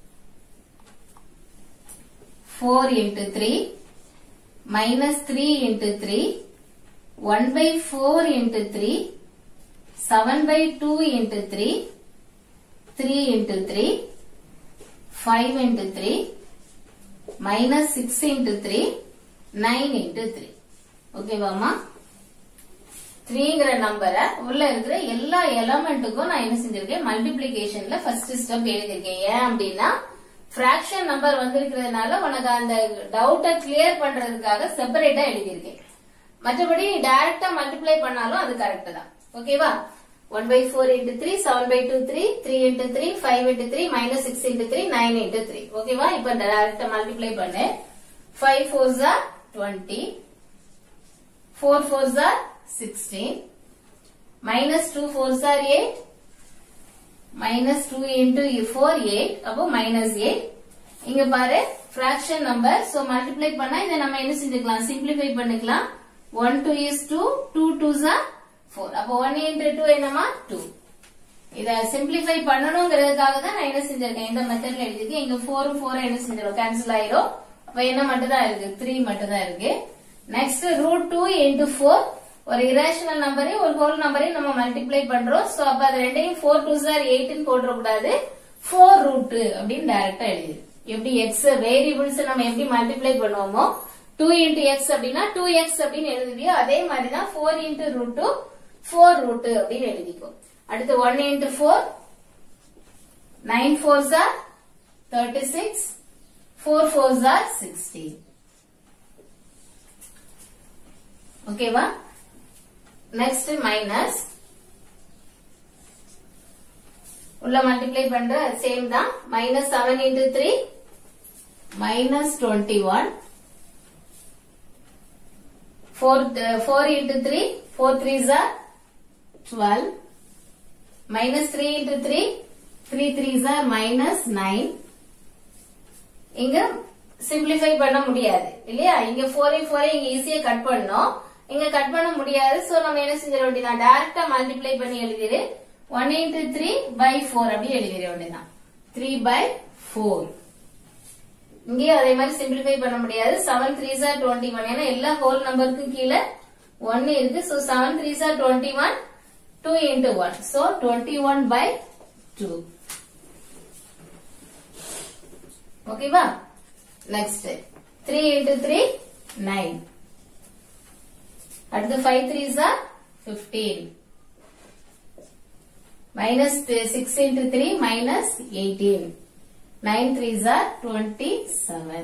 four into three minus three into three one by four into three seven by two into three three into three five into three minus six into three nine into three ஓகேவாமா த்ரீங்கிற நம்பரை உள்ள இருக்கிற எல்லா எலமெண்ட்டுக்கும் நான் என்ன செஞ்சிருக்கேன் மல்டிபிளிகேஷன்ல first step எழுதியிருக்கேன் ஏன் அப்படின்னா பிராக்ஷன் நம்பர் வந்திருக்கிறதுனால உனக்கு அந்த டவுட்டை கிளியர் பண்றதுக்காக செப்பரேட்டா எழுதியிருக்கேன் மற்றபடி டைரக்டா மல்டிப்ளை பண்ணாலும் அது கரெக்ட் தான் ஓகேவா one by four into three seven by two three three into three five into three minus six into three nine into three ஓகேவா இப்ப டைரக்டா மல்டிப்ளை பண்ணு five four are twenty four four are sixteen minus two four are eight minus two into four eight அப்போ minus eight இங்க பாரு fraction number so multiply பண்ணா இதை நம்ம என்ன செஞ்சுக்கலாம் சிம்பிளிஃபை பண்ணிக்கலாம் one two is two two two are four அப்போ ஒன் இன்ட்டு டூ என்னமா டூ இத சிம்பிளிஃபை பண்ணணுங்கிறதுக்காக தான் நான் என்ன செஞ்சிருக்கேன் இந்த மெத்தட்ல எழுதிருக்கேன் இங்க ஃபோர் ஃபோர் என்ன செஞ்சிடும் கேன்சல் ஆயிரும் அப்ப என்ன மட்டும் தான் இருக்கு த்ரீ மட்டும் தான் இருக்கு next root two into four ஒரு இரேஷனல் நம்பரையும் ஒரு ஹோல் நம்பரையும் நம்ம மல்டிப்ளை பண்றோம் சோ அப்ப அது ரெண்டையும் ஃபோர் டூ சார் எயிட்னு போட்டுற கூடாது ஃபோர் ரூட் அப்படின்னு டைரக்டா எழுதி எப்படி எக்ஸ் வேரியபிள்ஸ் நம்ம எப்படி மல்டிப்ளை பண்ணுவோமோ டூ இன்டு எக்ஸ் அப்படின்னா டூ எக்ஸ் அப்படின்னு எழுதுவியோ அதே மாதிரி தான் four into root two four root அப்படின்னு எழுதிக்கோ அடுத்து one into four nine four are thirty six four four are sixteen ஓகேவா நெக்ஸ்ட் மைனஸ் உள்ள மல்டிப்ளை பண்ற சேம் தான் minus seven into three minus twenty one four four into three four three are twelve minus three into three three three are minus nine இங்க simplify பண்ண முடியாது இல்லையா இங்க four four இங்க ஈஸியா கட் பண்ணோம் இங்க கட் பண்ண முடியாது சோ நம்ம என்ன செஞ்சிட வேண்டியதான் டைரக்டா மல்டிப்ளை பண்ணி எழுதிரு one into three by four அப்படி எழுதிட வேண்டியதான் த்ரீ பை ஃபோர் இங்கேயும் அதே மாதிரி சிம்பிளிஃபை பண்ண முடியாது seven three are twenty one ஏன்னா எல்லா ஹோல் நம்பருக்கும் கீழே ஒன் இருக்கு so seven three are twenty one two into one so twenty one by two ஓகேவா next three into three nine அடுத்து five three are fifteen minus six into three minus eighteen nine three are twenty seven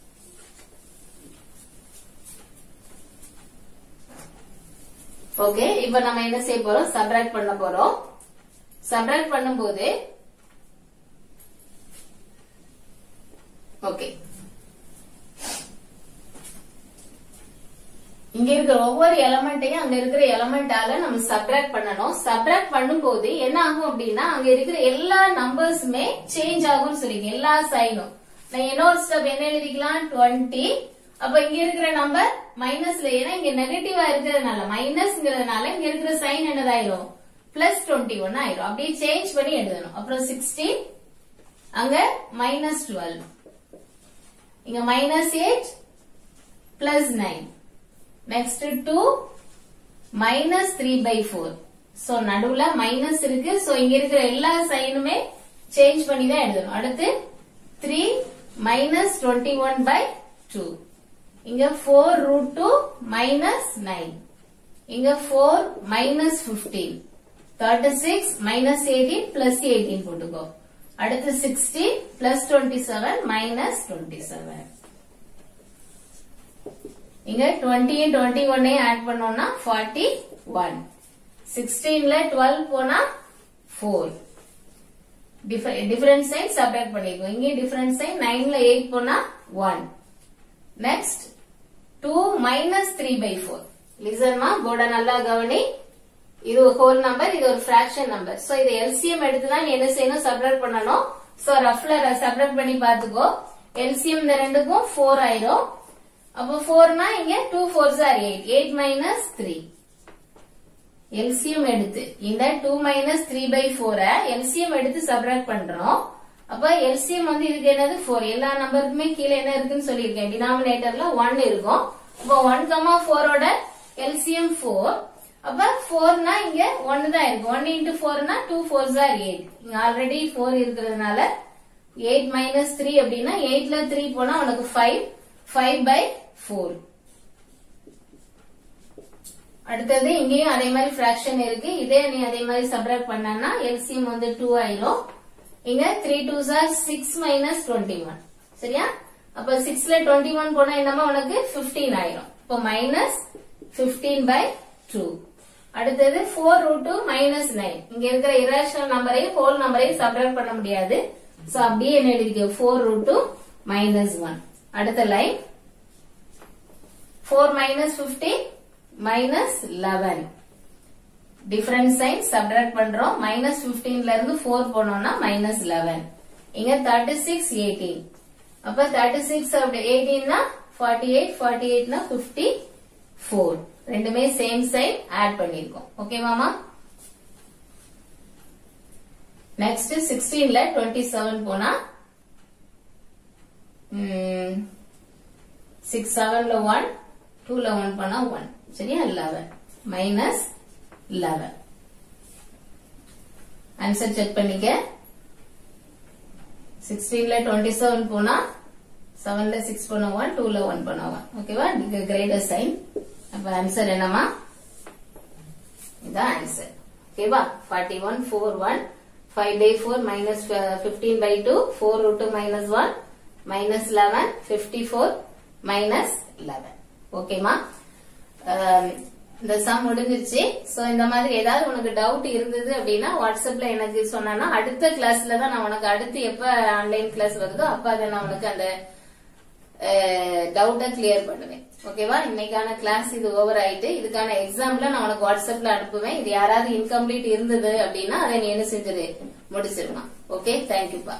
okay இப்ப நம்ம என்ன செய்ய போறோம் subtract பண்ண போறோம் subtract பண்ணும்போது ஓகே இங்க இருக்கிற ஒவ்வொரு எலமெண்ட்டையும் அங்க இருக்கிற எலமெண்டால நம்ம சப்ராக்ட் பண்ணணும் சப்ராக்ட் பண்ணும்போது என்ன ஆகும் அப்படின்னா அங்க இருக்கிற எல்லா நம்பர்ஸுமே சேஞ்ச் ஆகும்னு சொல்லிங்க எல்லா சைனும் நான் இன்னொரு ஸ்டெப் என்ன எழுதிக்கலாம் டுவெண்ட்டி அப்ப இங்க இருக்கிற நம்பர் மைனஸ்ல ஏன்னா இங்க நெகட்டிவா இருக்கிறதுனால மைனஸ்ங்கிறதுனால இங்க இருக்கிற சைன் என்னதாயிரும் பிளஸ் டுவெண்ட்டி ஒன் ஆயிரும் அப்படியே சேஞ்ச் பண்ணி எழுதணும் அப்புறம் சிக்ஸ்டீன் அங்க மைனஸ் டுவெல் இங்க minus eight plus nine next two minus three by four so நடுவுல மைனஸ் இருக்கு சோ இங்க இருக்கிற எல்லா சைனுமே சேஞ்ச் பண்ணி தான் எழுதணும் அடுத்து three minus twenty one by two இங்க four root two minus nine இங்க four minus fifteen thirty six minus eighteen plus eighteen போட்டுக்கோ அடுத்து sixteen plus twenty seven minus twenty seven இங்க டுவெண்ட்டியும் டுவெண்ட்டி ஒன்னையும் ஆட் பண்ணோம்னா ஃபார்ட்டி ஒன் சிக்ஸ்டீன்ல twelve போனா ஃபோர் டிஃபரன்ஸ் சைன் சப்ராக்ட் பண்ணிருக்கோம் இங்கே டிஃபரன்ஸ் சைன் நைன்ல எயிட் போனா one next two minus three by four லிசன்மா போட நல்லா கவனி இது ஒரு ஹோல் நம்பர் இது ஒரு ஃபிராக்ஷன் நம்பர் சோ இதை எல்சிஎம் எடுத்து தான் நீ என்ன செய்யணும் சப்ராக்ட் பண்ணணும் சோ ரஃப்ல சப்ராக்ட் பண்ணி பாத்துக்கோ எல்சிஎம் இந்த ரெண்டுக்கும் ஃபோர் ஆயிரும் அப்போ ஃபோர்னா இங்க two four are eight eight minus three LCM எடுத்து இந்த டூ மைனஸ் த்ரீ பை ஃபோர எல்சிஎம் எடுத்து சப்ராக்ட் பண்றோம் அப்ப எல்சிஎம் வந்து இதுக்கு என்னது ஃபோர் எல்லா நம்பருக்குமே கீழே என்ன இருக்குன்னு சொல்லியிருக்கேன் டினாமினேட்டர்ல ஒன் இருக்கும் அப்போ ஒன் கமா ஃபோரோட எல்சிஎம் ஃபோர் அப்ப ஃபோர்னா இங்க ஒன்னு தான் இருக்கு ஒன் இன்டூ ஃபோர்னா டூ ஃபோர் ஆர் எயிட் இங்க ஆல்ரெடி ஃபோர் இருக்கிறதுனால எயிட் மைனஸ் த்ரீ அப்படின்னா எயிட்ல த்ரீ போனா உனக்கு ஃபைவ் ஃபைவ் பை ஃபோர் அடுத்தது இங்கேயும் அதே மாதிரி ஃபிராக்ஷன் இருக்கு இதே நீ அதே மாதிரி சப்ராக்ட் பண்ணனா எல்சிஎம் வந்து டூ ஆயிரும் இங்க three two are six minus twenty one சரியா அப்ப சிக்ஸ்ல டுவெண்ட்டி ஒன் போனா என்னமா உனக்கு பிப்டீன் ஆயிரும் இப்போ மைனஸ் பிப்டீன் பை டூ அடுத்தது four root two minus nine இங்க இருக்கிற இரேஷனல் நம்பரையும் ஹோல் நம்பரையும் சப்ராக்ட் பண்ண முடியாது சோ அப்படியே என்ன எழுதிக்க four root two minus one அடுத்த line four minus fifteen minus eleven difference sign subtract பண்றோம் மைனஸ் பிப்டீன்ல இருந்து ஃபோர் போனோம்னா மைனஸ் லெவன் இங்க தேர்ட்டி சிக்ஸ் எயிட்டீன் அப்ப தேர்ட்டி சிக்ஸ் அப்படி எயிட்டீன்னா ஃபார்ட்டி எயிட் ஃபார்ட்டி எயிட்னா பிப்டி ஃபோர் ரெண்டுமே சேம் சைட் ஆட் பண்ணிருக்கோம் ஓகேவாமா நெக்ஸ்ட் சிக்ஸ்டீன்ல டுவெண்ட்டி செவன் போனா சிக்ஸ் செவன்ல ஒன் டூல ஒன் பண்ணா ஒன் சரியா eleven minus eleven answer check பண்ணிக்க சிக்ஸ்டீன்ல டுவெண்ட்டி செவன் போனா செவன்ல சிக்ஸ் பண்ண ஒன் டூல ஒன் பண்ண ஒன் ஓகேவா கிரேட்டர் சைன் அப்ப ஆன்சர் என்னமா இதான் ஆன்சர் ஓகேவா forty one four one five by four minus fifteen by two four root two minus one minus eleven fifty four minus eleven ஓகேமா இந்த சம் முடிஞ்சிருச்சு சோ இந்த மாதிரி ஏதாவது உனக்கு டவுட் இருந்தது அப்படின்னா வாட்ஸ்அப்ல எனக்கு சொன்னா அடுத்த கிளாஸ்ல தான் நான் உனக்கு அடுத்து எப்ப ஆன்லைன் கிளாஸ் வருதோ அப்ப அதை நான் உனக்கு அந்த டவுட்டை கிளியர் பண்ணுவேன் ஓகேவா இன்னைக்கான கிளாஸ் இது ஓவர் ஆயிட்டு இதுக்கான எக்ஸாம்ல நான் உனக்கு வாட்ஸ்அப்ல அனுப்புவேன் இது யாராவது இன்கம்ப்ளீட் இருந்தது அப்படின்னா அதை நீ என்ன செஞ்சிரு முடிச்சிருமா ஓகே தேங்க்யூப்பா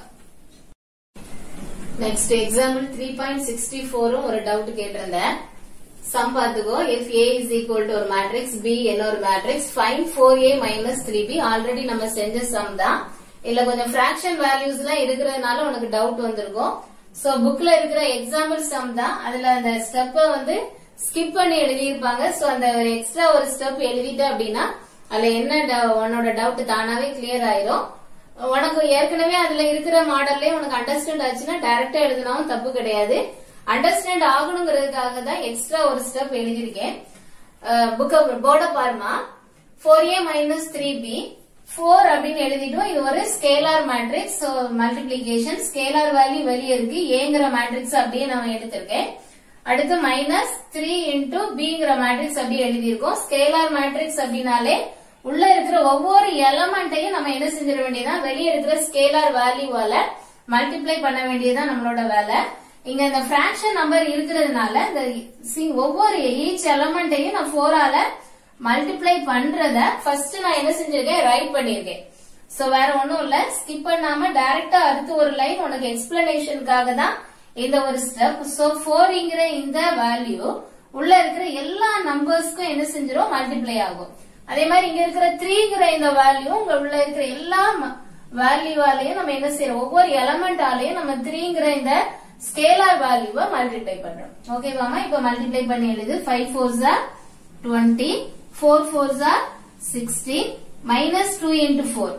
next example three point sixty ஃபோரும் ஒரு டவுட் கேட்டிருந்தேன் சம் பாத்துக்கோ if A is equal to ஒரு மேட்ரிக்ஸ் பி என்ன ஒரு matrix find four A minus three B already நம்ம செஞ்ச சம் தான் இல்ல கொஞ்சம் பிராக்ஷன் வேல்யூஸ் எல்லாம் இருக்கிறதுனால உனக்கு டவுட் வந்திருக்கும் சோ புக்ல இருக்கிற எக்ஸாம்பிள் சம் தான் அதுல அந்த ஸ்டெப்ப வந்து ஸ்கிப் பண்ணி எழுதியிருப்பாங்க சோ அந்த ஒரு எக்ஸ்ட்ரா ஒரு ஸ்டெப் எழுதிட்ட அப்படின்னா அதுல என்ன டவு- உன்னோட டவுட் தானாவே கிளியர் ஆயிரும் உனக்கு ஏற்கனவே அதுல இருக்கிற மாடல்லே உனக்கு அண்டர்ஸ்டாண்ட் ஆச்சுன்னா டைரக்டா எழுதினாவும் தப்பு கிடையாது அண்டர்ஸ்டாண்ட் ஆகணுங்கிறதுக்காக தான் எக்ஸ்ட்ரா ஒரு ஸ்டெப் எழுதியிருக்கேன் புக்க போர்ட பாருமா four A minus three B four அப்படின்னு எழுதிட்டோம் இது ஒரு scalar matrix multiplication scalar value வெளியே இருக்கு ஏங்கிற மேட்ரிக்ஸ் அப்படியே நான் எடுத்திருக்கேன் அடுத்து மைனஸ் த்ரீ இன்டூ பிங்கிற மேட்ரிக்ஸ் அப்படியே எழுதியிருக்கோம் ஸ்கேலார் மேட்ரிக்ஸ் அப்படின்னாலே உள்ள இருக்கிற ஒவ்வொரு எலமெண்ட்டையும் நம்ம என்ன செஞ்சிட வேண்டியதா வெளியே இருக்கிற ஸ்கேலார் வேல்யூவால மல்டிப்ளை பண்ண வேண்டியதுதான் நம்மளோட வேலை இங்க இந்த பிராக்ஷன் நம்பர் இருக்கிறதுனால இந்த சி- ஒவ்வொரு ஈச் எலமெண்ட்டையும் நான் ஃபோரால மல்டிப்ளை பண்றத ஃபர்ஸ்ட் நான் என்ன செஞ்சிருக்கேன் ரைட் பண்ணிருக்கேன் சோ வேற ஒண்ணும் இல்ல ஸ்கிப் பண்ணாம டைரக்டா அடுத்து ஒரு லைன் உனக்கு எக்ஸ்பிளனேஷனுக்காக தான் இந்த ஒரு ஸ்டெப் சோ ஃபோர்ங்கிற இந்த வேல்யூ உள்ள இருக்கிற எல்லா நம்பர்ஸ்க்கும் என்ன செஞ்சிரும் மல்டிப்ளை ஆகும் அதே மாதிரி இங்க இருக்கிற த்ரீங்கிற இந்த வேல்யூ உங்க உள்ள இருக்கிற எல்லா வேல்யூவாலையும் நம்ம என்ன செய்யறோம் ஒவ்வொரு எலமெண்டாலையும் நம்ம த்ரீங்கிற இந்த ஸ்கேலார் வேல்யூவை மல்டிப்ளை பண்றோம் ஓகேவாமா இப்ப மல்டிப்ளை பண்ணி எழுது five four are twenty four four are sixty minus two into four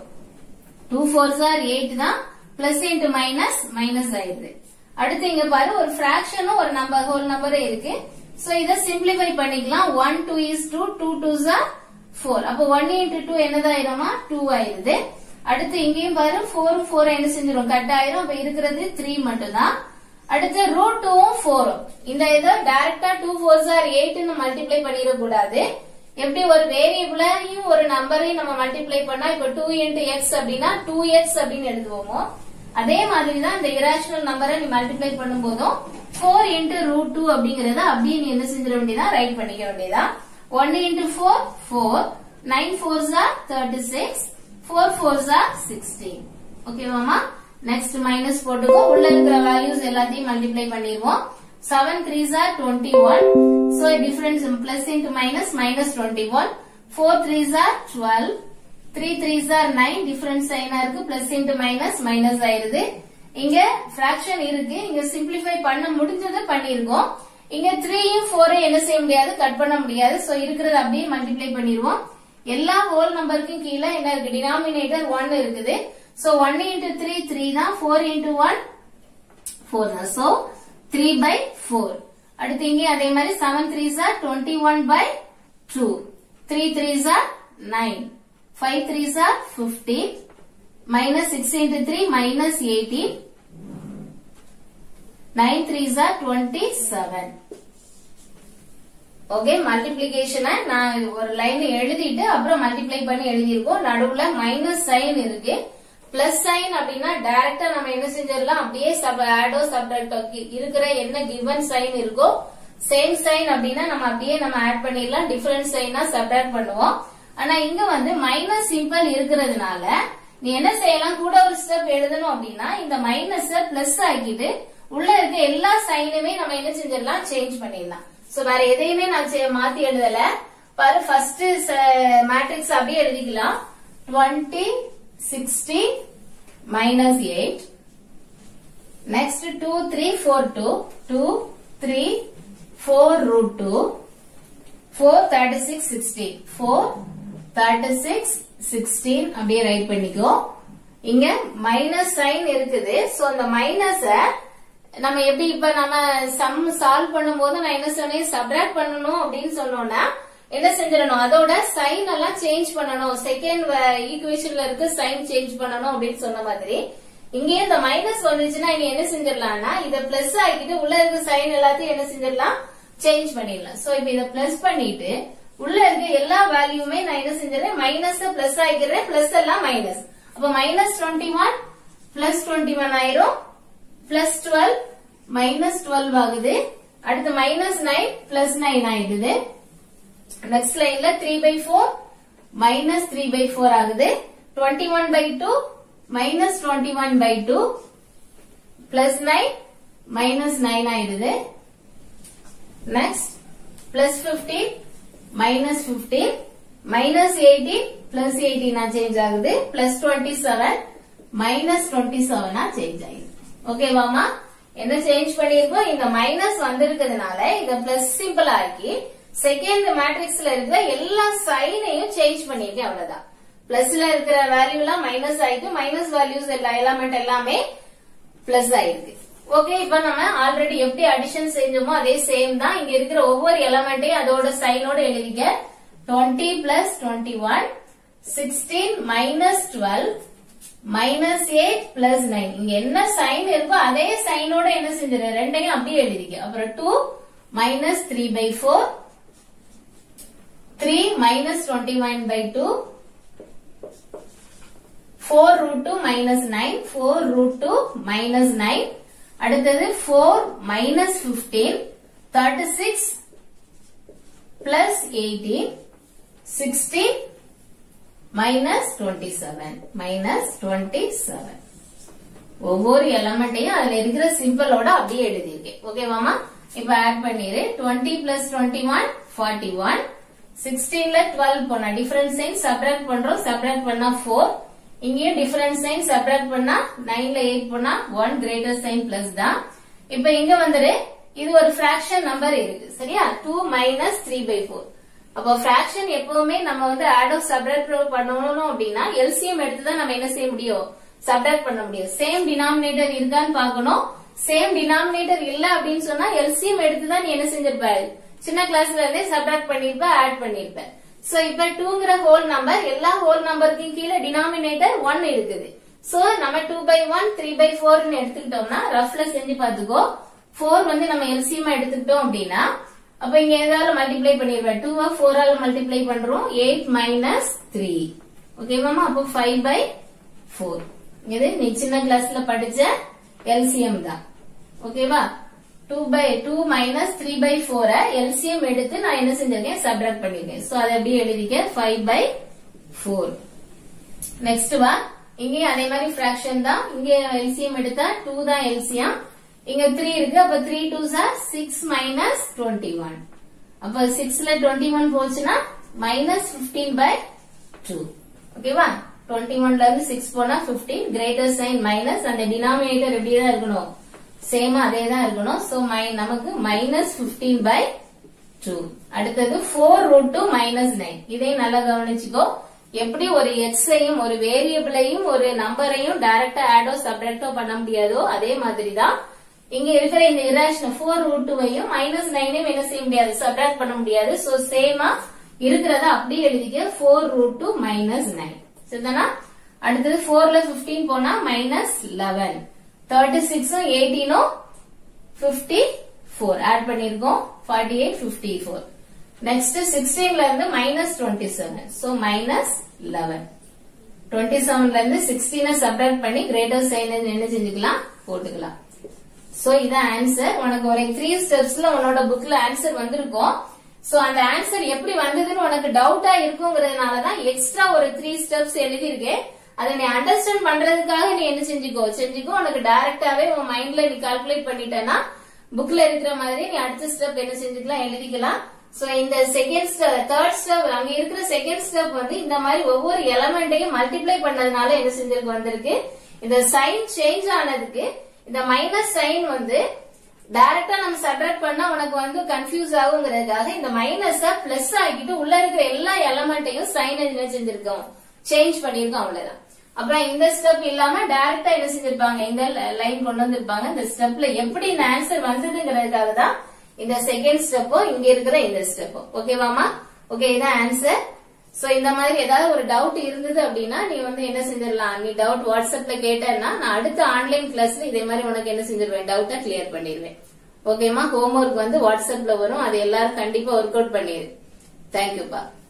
two four are eight தான் பிளஸ் இன்டு மைனஸ் மைனஸ் ஆயிருது அடுத்து இங்க பாரு ஒரு பிராக்ஷனும் ஒரு நம்பர் ஹோல் நம்பரே இருக்கு சோ இத சிம்பிளிஃபை பண்ணிக்கலாம் one two is two two two are four அப்போ ஒன் இன்டு டூ என்னதாயிருமா டூ ஆயிருது அடுத்து இங்கேயும் பாரு ஃபோர் ஃபோர் என்ன செஞ்சிரும் கட் ஆயிரும் அப்ப இருக்கிறது த்ரீ மட்டும் தான் அடுத்து ரூட் டூவும் ஃபோரும் இந்த இதை டைரக்டா டூ ஃபோர் ஜார் எயிட்னு மல்டிப்ளை பண்ணிடக்கூடாது எப்படி ஒரு வேரியபிளையும் ஒரு நம்பரையும் நம்ம மல்டிப்ளை பண்ணா இப்ப டூ இன்டு எக்ஸ் அப்படின்னா டூ எக்ஸ் அப்படின்னு எழுதுவோமோ அதே மாதிரி தான் இந்த இரேஷனல் நம்பரை நீ மல்டிப்ளை பண்ணும்போதும் ஃபோர் இன்டு ரூட் டூ அப்படிங்கறத அப்படியே நீ என்ன செஞ்சிட வேண்டியதா ரைட் பண்ணிக்க வேண்டியதா one into four four nine four are thirty six four four are sixteen ஓகேவாமா நெக்ஸ்ட் மைனஸ் போட்டுக்கோ உள்ள இருக்கிற வேல்யூஸ் எல்லாத்தையும் மல்டிப்ளை பண்ணிடுவோம் seven three are twenty one so difference plus into minus minus twenty one four three are twelve three three are nine difference சைனா இருக்கு plus into minus minus ஆயிருது இங்க பிராக்ஷன் இருக்கு இங்க சிம்பிளிஃபை பண்ண முடிஞ்சதை பண்ணிருக்கோம் இங்க த்ரீயும் ஃபோரையும் என்ன செய்ய முடியாது கட் பண்ண முடியாது சோ இருக்கிறது அப்படியே மல்டிப்ளை பண்ணிடுவோம் எல்லா ஹோல் நம்பருக்கும் கீழே என்ன இருக்கு டினாமினேட்டர் ஒன் இருக்குது so one into three three தான் ஃபோர் இன்டு ஒன் ஃபோர் தான் சோ த்ரீ பை ஃபோர் அடுத்து இங்கே அதே மாதிரி seven three are twenty one by two three three are nine five three are fifteen minus six into three minus eighteen nine three are twenty seven okay மல்டிப்ளிகேஷனை நான் ஒரு line எழுதிட்டு அப்புறம் multiply பண்ணி எழுதியிருக்கோம் நடுவுல மைனஸ் சைன் இருக்கு plus sign அப்படின்னா டைரக்டா நம்ம என்ன செஞ்சிடலாம் அப்படியே சப் ஆடோ சப்ராக்டோ இருக்கிற என்ன கிவன் சைன் இருக்கோ சேம் சைன் அப்படின்னா நம்ம அப்படியே நம்ம ஆட் பண்ணிடலாம் டிஃபரன்ஸ் சைனா சப்ராக்ட் பண்ணுவோம் ஆனா இங்க வந்து மைனஸ் சிம்பிள் இருக்கிறதுனால நீ என்ன செய்யலாம் கூட ஒரு ஸ்டெப் எழுதணும் அப்படின்னா இந்த மைனஸ் பிளஸ் ஆக்கிட்டு உள்ள இருக்க எல்லா சைனுமே நம்ம என்ன செஞ்சிடலாம் சேஞ்ச் பண்ணிடலாம் சோ வேற எதையுமே நான் செ- மாத்தி எழுதல பாரு ஃபர்ஸ்ட் மேட்ரிக்ஸ் அப்படியே எழுதிக்கலாம் twenty sixty minus eight next two three four two two three four root two four thirty six sixteen four thirty six sixteen அப்படியே ரைட் பண்ணிக்கோ இங்க மைனஸ் சைன் இருக்குது சோ அந்த மைனஸ நம்ம எப்படி இப்ப நம்ம சம் சால்வ் பண்ணும்போது நான் என்ன சொன்னேன் சப்ராக்ட் பண்ணணும் அப்படின்னு சொன்னோம்னா என்ன செஞ்சிடணும் அதோட சைன் எல்லாம் சேஞ்ச் பண்ணணும் செகண்ட் ஈக்குவேஷன்ல இருக்கு சைன் சேஞ்ச் பண்ணணும் அப்படின்னு சொன்ன மாதிரி இங்கே இந்த மைனஸ் வந்துச்சுன்னா இனி என்ன செஞ்சிடலாம்னா இத பிளஸ் ஆக்கிட்டு உள்ள இருக்க சைன் எல்லாத்தையும் என்ன செஞ்சிடலாம் சேஞ்ச் பண்ணிடலாம் சோ இப்ப இத பிளஸ் பண்ணிட்டு உள்ள இருக்க எல்லா வேல்யூமே நான் என்ன செஞ்சிடறேன் மைனஸ் பிளஸ் ஆகிக்கிறேன் பிளஸ் எல்லாம் மைனஸ் அப்ப minus twenty one plus twenty one ஆயிரும் பிளஸ் டுவெல் மைனஸ் டுவெல் ஆகுது அடுத்து மைனஸ் நைன் பிளஸ் நைன் ஆயிடுது நெக்ஸ்ட் லைன்ல three by four minus three by four ஆகுது twenty one by two minus twenty one by two plus nine minus nine ஆயிடுது next plus fifteen minus fifteen minus eighteen plus எயிட்டீனா change ஆகுது plus twenty seven minus twenty செவனா change ஆகுது ஓகேவாமா என்ன change பண்ணிருக்கோம் இந்த minus வந்திருக்கிறதுனால இத பிளஸ் சிம்பிள் ஆக்கி செகண்ட் மேட்ரிக்ஸ்ல இருக்கிற எல்லா சைனையும் சேஞ்ச் பண்ணிருக்கேன் அவ்வளவுதான் பிளஸ்ல இருக்கிற வேல்யூ எல்லாம் மைனஸ் ஆயிட்டு மைனஸ் வேல்யூஸ் எல்லா எலமெண்ட் எல்லாமே பிளஸ் ஆயிருக்கு ஓகே இப்ப நம்ம ஆல்ரெடி எப்படி அடிஷன் செஞ்சோமோ அதே சேம் தான் இங்க இருக்கிற ஒவ்வொரு எலமெண்ட்டையும் அதோட சைனோட எழுதிக்க 20 plus twenty one sixteen minus twelve minus eight plus nine இங்க என்ன சைன் இருக்கோ அதே சைனோட என்ன செஞ்சிரு ரெண்டையும் அப்படியே எழுதிக்க அப்புறம் two minus three by four three minus twenty one by two four root two minus nine four root two minus nine அடுத்தது four minus fifteen thirty six plus eighteen sixteen minus twenty seven minus twenty seven ஒவ்வொரு எலமெண்ட்டையும் அதுல இருக்கிற சிம்பிளோட அப்படியே எழுதியிருக்கேன் ஓகேவாமா இப்ப add பண்ணிரு twenty plus twenty one forty one சிக்ஸ்டீன்ல டுவெல் போனா டிஃபரன்ஸ் சைன் சப்ராக்ட் பண்றோம் சப்ராக்ட் பண்ணா ஃபோர் இங்கேயும் டிஃபரன்ஸ் சைன் சப்ராக்ட் பண்ணா நைன்ல எயிட் பண்ணா ஒன் கிரேட்டர் சைன் பிளஸ் தான் இப்ப இங்க வந்துரு இது ஒரு ஃபிராக்ஷன் நம்பர் இருக்கு சரியா two minus three by four அப்போ ஃபிராக்ஷன் எப்பவுமே நம்ம வந்து ஆட் ஆஃப் சப்ராக்ட் பண்ணணும் அப்படின்னா எல்சிஎம் எடுத்து தான் நம்ம என்ன செய்ய முடியும் சப்ராக்ட் பண்ண முடியும் சேம் டினாமினேட்டர் இருக்கான்னு பார்க்கணும் சேம் டினாமினேட்டர் இல்ல அப்படின்னு சொன்னா எல்சிஎம் எடுத்து தான் நீ என்ன செஞ்சிருப்ப சின்ன கிளாஸ்ல இருந்தே சப்ராக்ட் பண்ணிருப்ப ஆட் பண்ணிருப்ப சோ இப்ப டூங்கிற ஹோல் நம்பர் எல்லா ஹோல் நம்பருக்கும் கீழே டினாமினேட்டர் ஒன் இருக்குது சோ நம்ம two by one three by ஃபோர்னு எடுத்துக்கிட்டோம்னா ரஃப்ல செஞ்சு பாத்துக்கோ ஃபோர் வந்து நம்ம எல்சிஎம் எடுத்துக்கிட்டோம் அப்படின்னா அப்ப இங்க ஏதாவது மல்டிப்ளை பண்ணிருப்பேன் டூ ஃபோர் ஆல மல்டிப்ளை பண்றோம் எயிட் மைனஸ் த்ரீ ஓகேவாமா அப்போ ஃபைவ் பை ஃபோர் இது நீ சின்ன கிளாஸ்ல படிச்ச எல்சிஎம் தான் ஓகேவா two by two minus three by ஃபோர எல்சிஎம் எடுத்து நான் என்ன செஞ்சிருக்கேன் சப்ராக்ட் பண்ணிருக்கேன் சோ அதை அப்படியே எழுதிக்க ஃபைவ் பை ஃபோர் நெக்ஸ்ட் வா இங்கேயும் அதே மாதிரி ஃபிராக்ஷன் தான் இங்க எல்சிஎம் எடுத்தா டூ தான் எல்சிஎம் இங்க த்ரீ இருக்கு அப்ப three two are six minus twenty one அப்ப சிக்ஸ்ல டுவெண்ட்டி ஒன் போச்சுன்னா மைனஸ் பிப்டீன் பை டூ ஓகேவா டுவெண்ட்டி ஒன்ல இருந்து சிக்ஸ் போனா பிப்டீன் கிரேட்டர் சைன் மைனஸ் அந்த டினாமினேட்டர் எப்படி தான் இருக்கணும் சேமா அதே தான் இருக்கணும் சோ நமக்கு மைனஸ் பிப்டீன் பை டூ அடுத்தது four root two minus nine இதையும் நல்லா கவனிச்சுக்கோ எப்படி ஒரு எக்ஸையும் ஒரு வேரியபிளையும் ஒரு நம்பரையும் டைரக்டா ஆடோ சப்ராக்டோ பண்ண முடியாதோ அதே மாதிரி தான் இங்க இருக்கிற இந்த இரேஷனல் ஃபோர் ரூட் டூவையும் மைனஸ் நைனையும் என்ன செய்ய முடியாது சப்ராக்ட் பண்ண முடியாது சோ சேமா இருக்கிறத அப்படியே எழுதிக்க four root two minus nine சரிதானா அடுத்தது ஃபோர்ல பிப்டீன் போனா மைனஸ் லெவன் தேர்ட்டி சிக்ஸும் எயிட்டீனும் பிப்டி ஃபோர் ஆட் பண்ணிருக்கோம் forty eight fifty four next சிக்ஸ்டீன்ல இருந்து minus twenty seven so minus eleven twenty செவன்ல இருந்து சிக்ஸ்டீனை சப்ராக்ட் பண்ணி கிரேட்டர் சைன் என்ன செஞ்சுக்கலாம் போட்டுக்கலாம் சோ இதான் ஆன்சர் உனக்கு ஒரு த்ரீ ஸ்டெப்ஸ்ல உன்னோட புக்ல ஆன்சர் வந்திருக்கும் சோ அந்த ஆன்சர் எப்படி வந்ததுன்னு உனக்கு டவுட்டா இருக்குங்கிறதுனாலதான் எக்ஸ்ட்ரா ஒரு த்ரீ ஸ்டெப்ஸ் எழுதியிருக்கேன் அதை நீ அண்டர்ஸ்டாண்ட் பண்றதுக்காக நீ என்ன செஞ்சுக்கோ செஞ்சுக்கோ உனக்கு டைரக்டாவே உன் மைண்ட்ல நீ கால்குலேட் பண்ணிட்டேன்னா புக்ல இருக்கிற மாதிரி நீ அடுத்த ஸ்டெப் என்ன செஞ்சுக்கலாம் எழுதிக்கலாம் சோ இந்த செகண்ட் ஸ்டெப் தேர்ட் ஸ்டெப் அங்க இருக்கிற செகண்ட் ஸ்டெப் வந்து இந்த மாதிரி ஒவ்வொரு எலமெண்ட்டையும் மல்டிப்ளை பண்ணதுனால என்ன செஞ்சிருக்கு வந்திருக்கு இந்த சைன் சேஞ்ச் ஆனதுக்கு இந்த மைனஸ் சைன் வந்து டைரக்டா நம்ம சப்ராக்ட் பண்ணா உனக்கு வந்து கன்ஃபியூஸ் ஆகுங்கிறதுக்காக இந்த மைனஸ பிளஸ் ஆக்கிட்டு உள்ள இருக்கிற எல்லா எலமெண்ட்டையும் சைன் என்ன செஞ்சிருக்கோம் சேஞ்ச் பண்ணிருக்கோம் அவ்வளவுதான் அப்புறம் இந்த ஸ்டெப் இல்லாம டைரக்டா என்ன செஞ்சிருப்பாங்க இந்த லைன் கொண்டு வந்திருப்பாங்க இந்த ஸ்டெப்ல எப்படி இந்த ஆன்சர் வந்ததுங்கிறதுக்காக தான் இந்த செகண்ட் ஸ்டெப்போ இங்க இருக்கிற இந்த ஸ்டெப்போ ஓகேவாமா ஓகே இதான் ஆன்சர் சோ இந்த மாதிரி ஏதாவது ஒரு டவுட் இருந்தது அப்படின்னா நீ வந்து என்ன செஞ்சிடலாம் நீ டவுட் வாட்ஸ்அப்ல கேட்டேன்னா நான் அடுத்த ஆன்லைன் கிளாஸ்ல இதே மாதிரி உனக்கு என்ன செஞ்சிருவேன் டவுட்டை கிளியர் பண்ணிடுவேன் ஓகேமா ஹோம்ஒர்க் வந்து வாட்ஸ்அப்ல வரும் அது எல்லாரும் கண்டிப்பா ஒர்க் அவுட் பண்ணிடு தேங்க்யூப்பா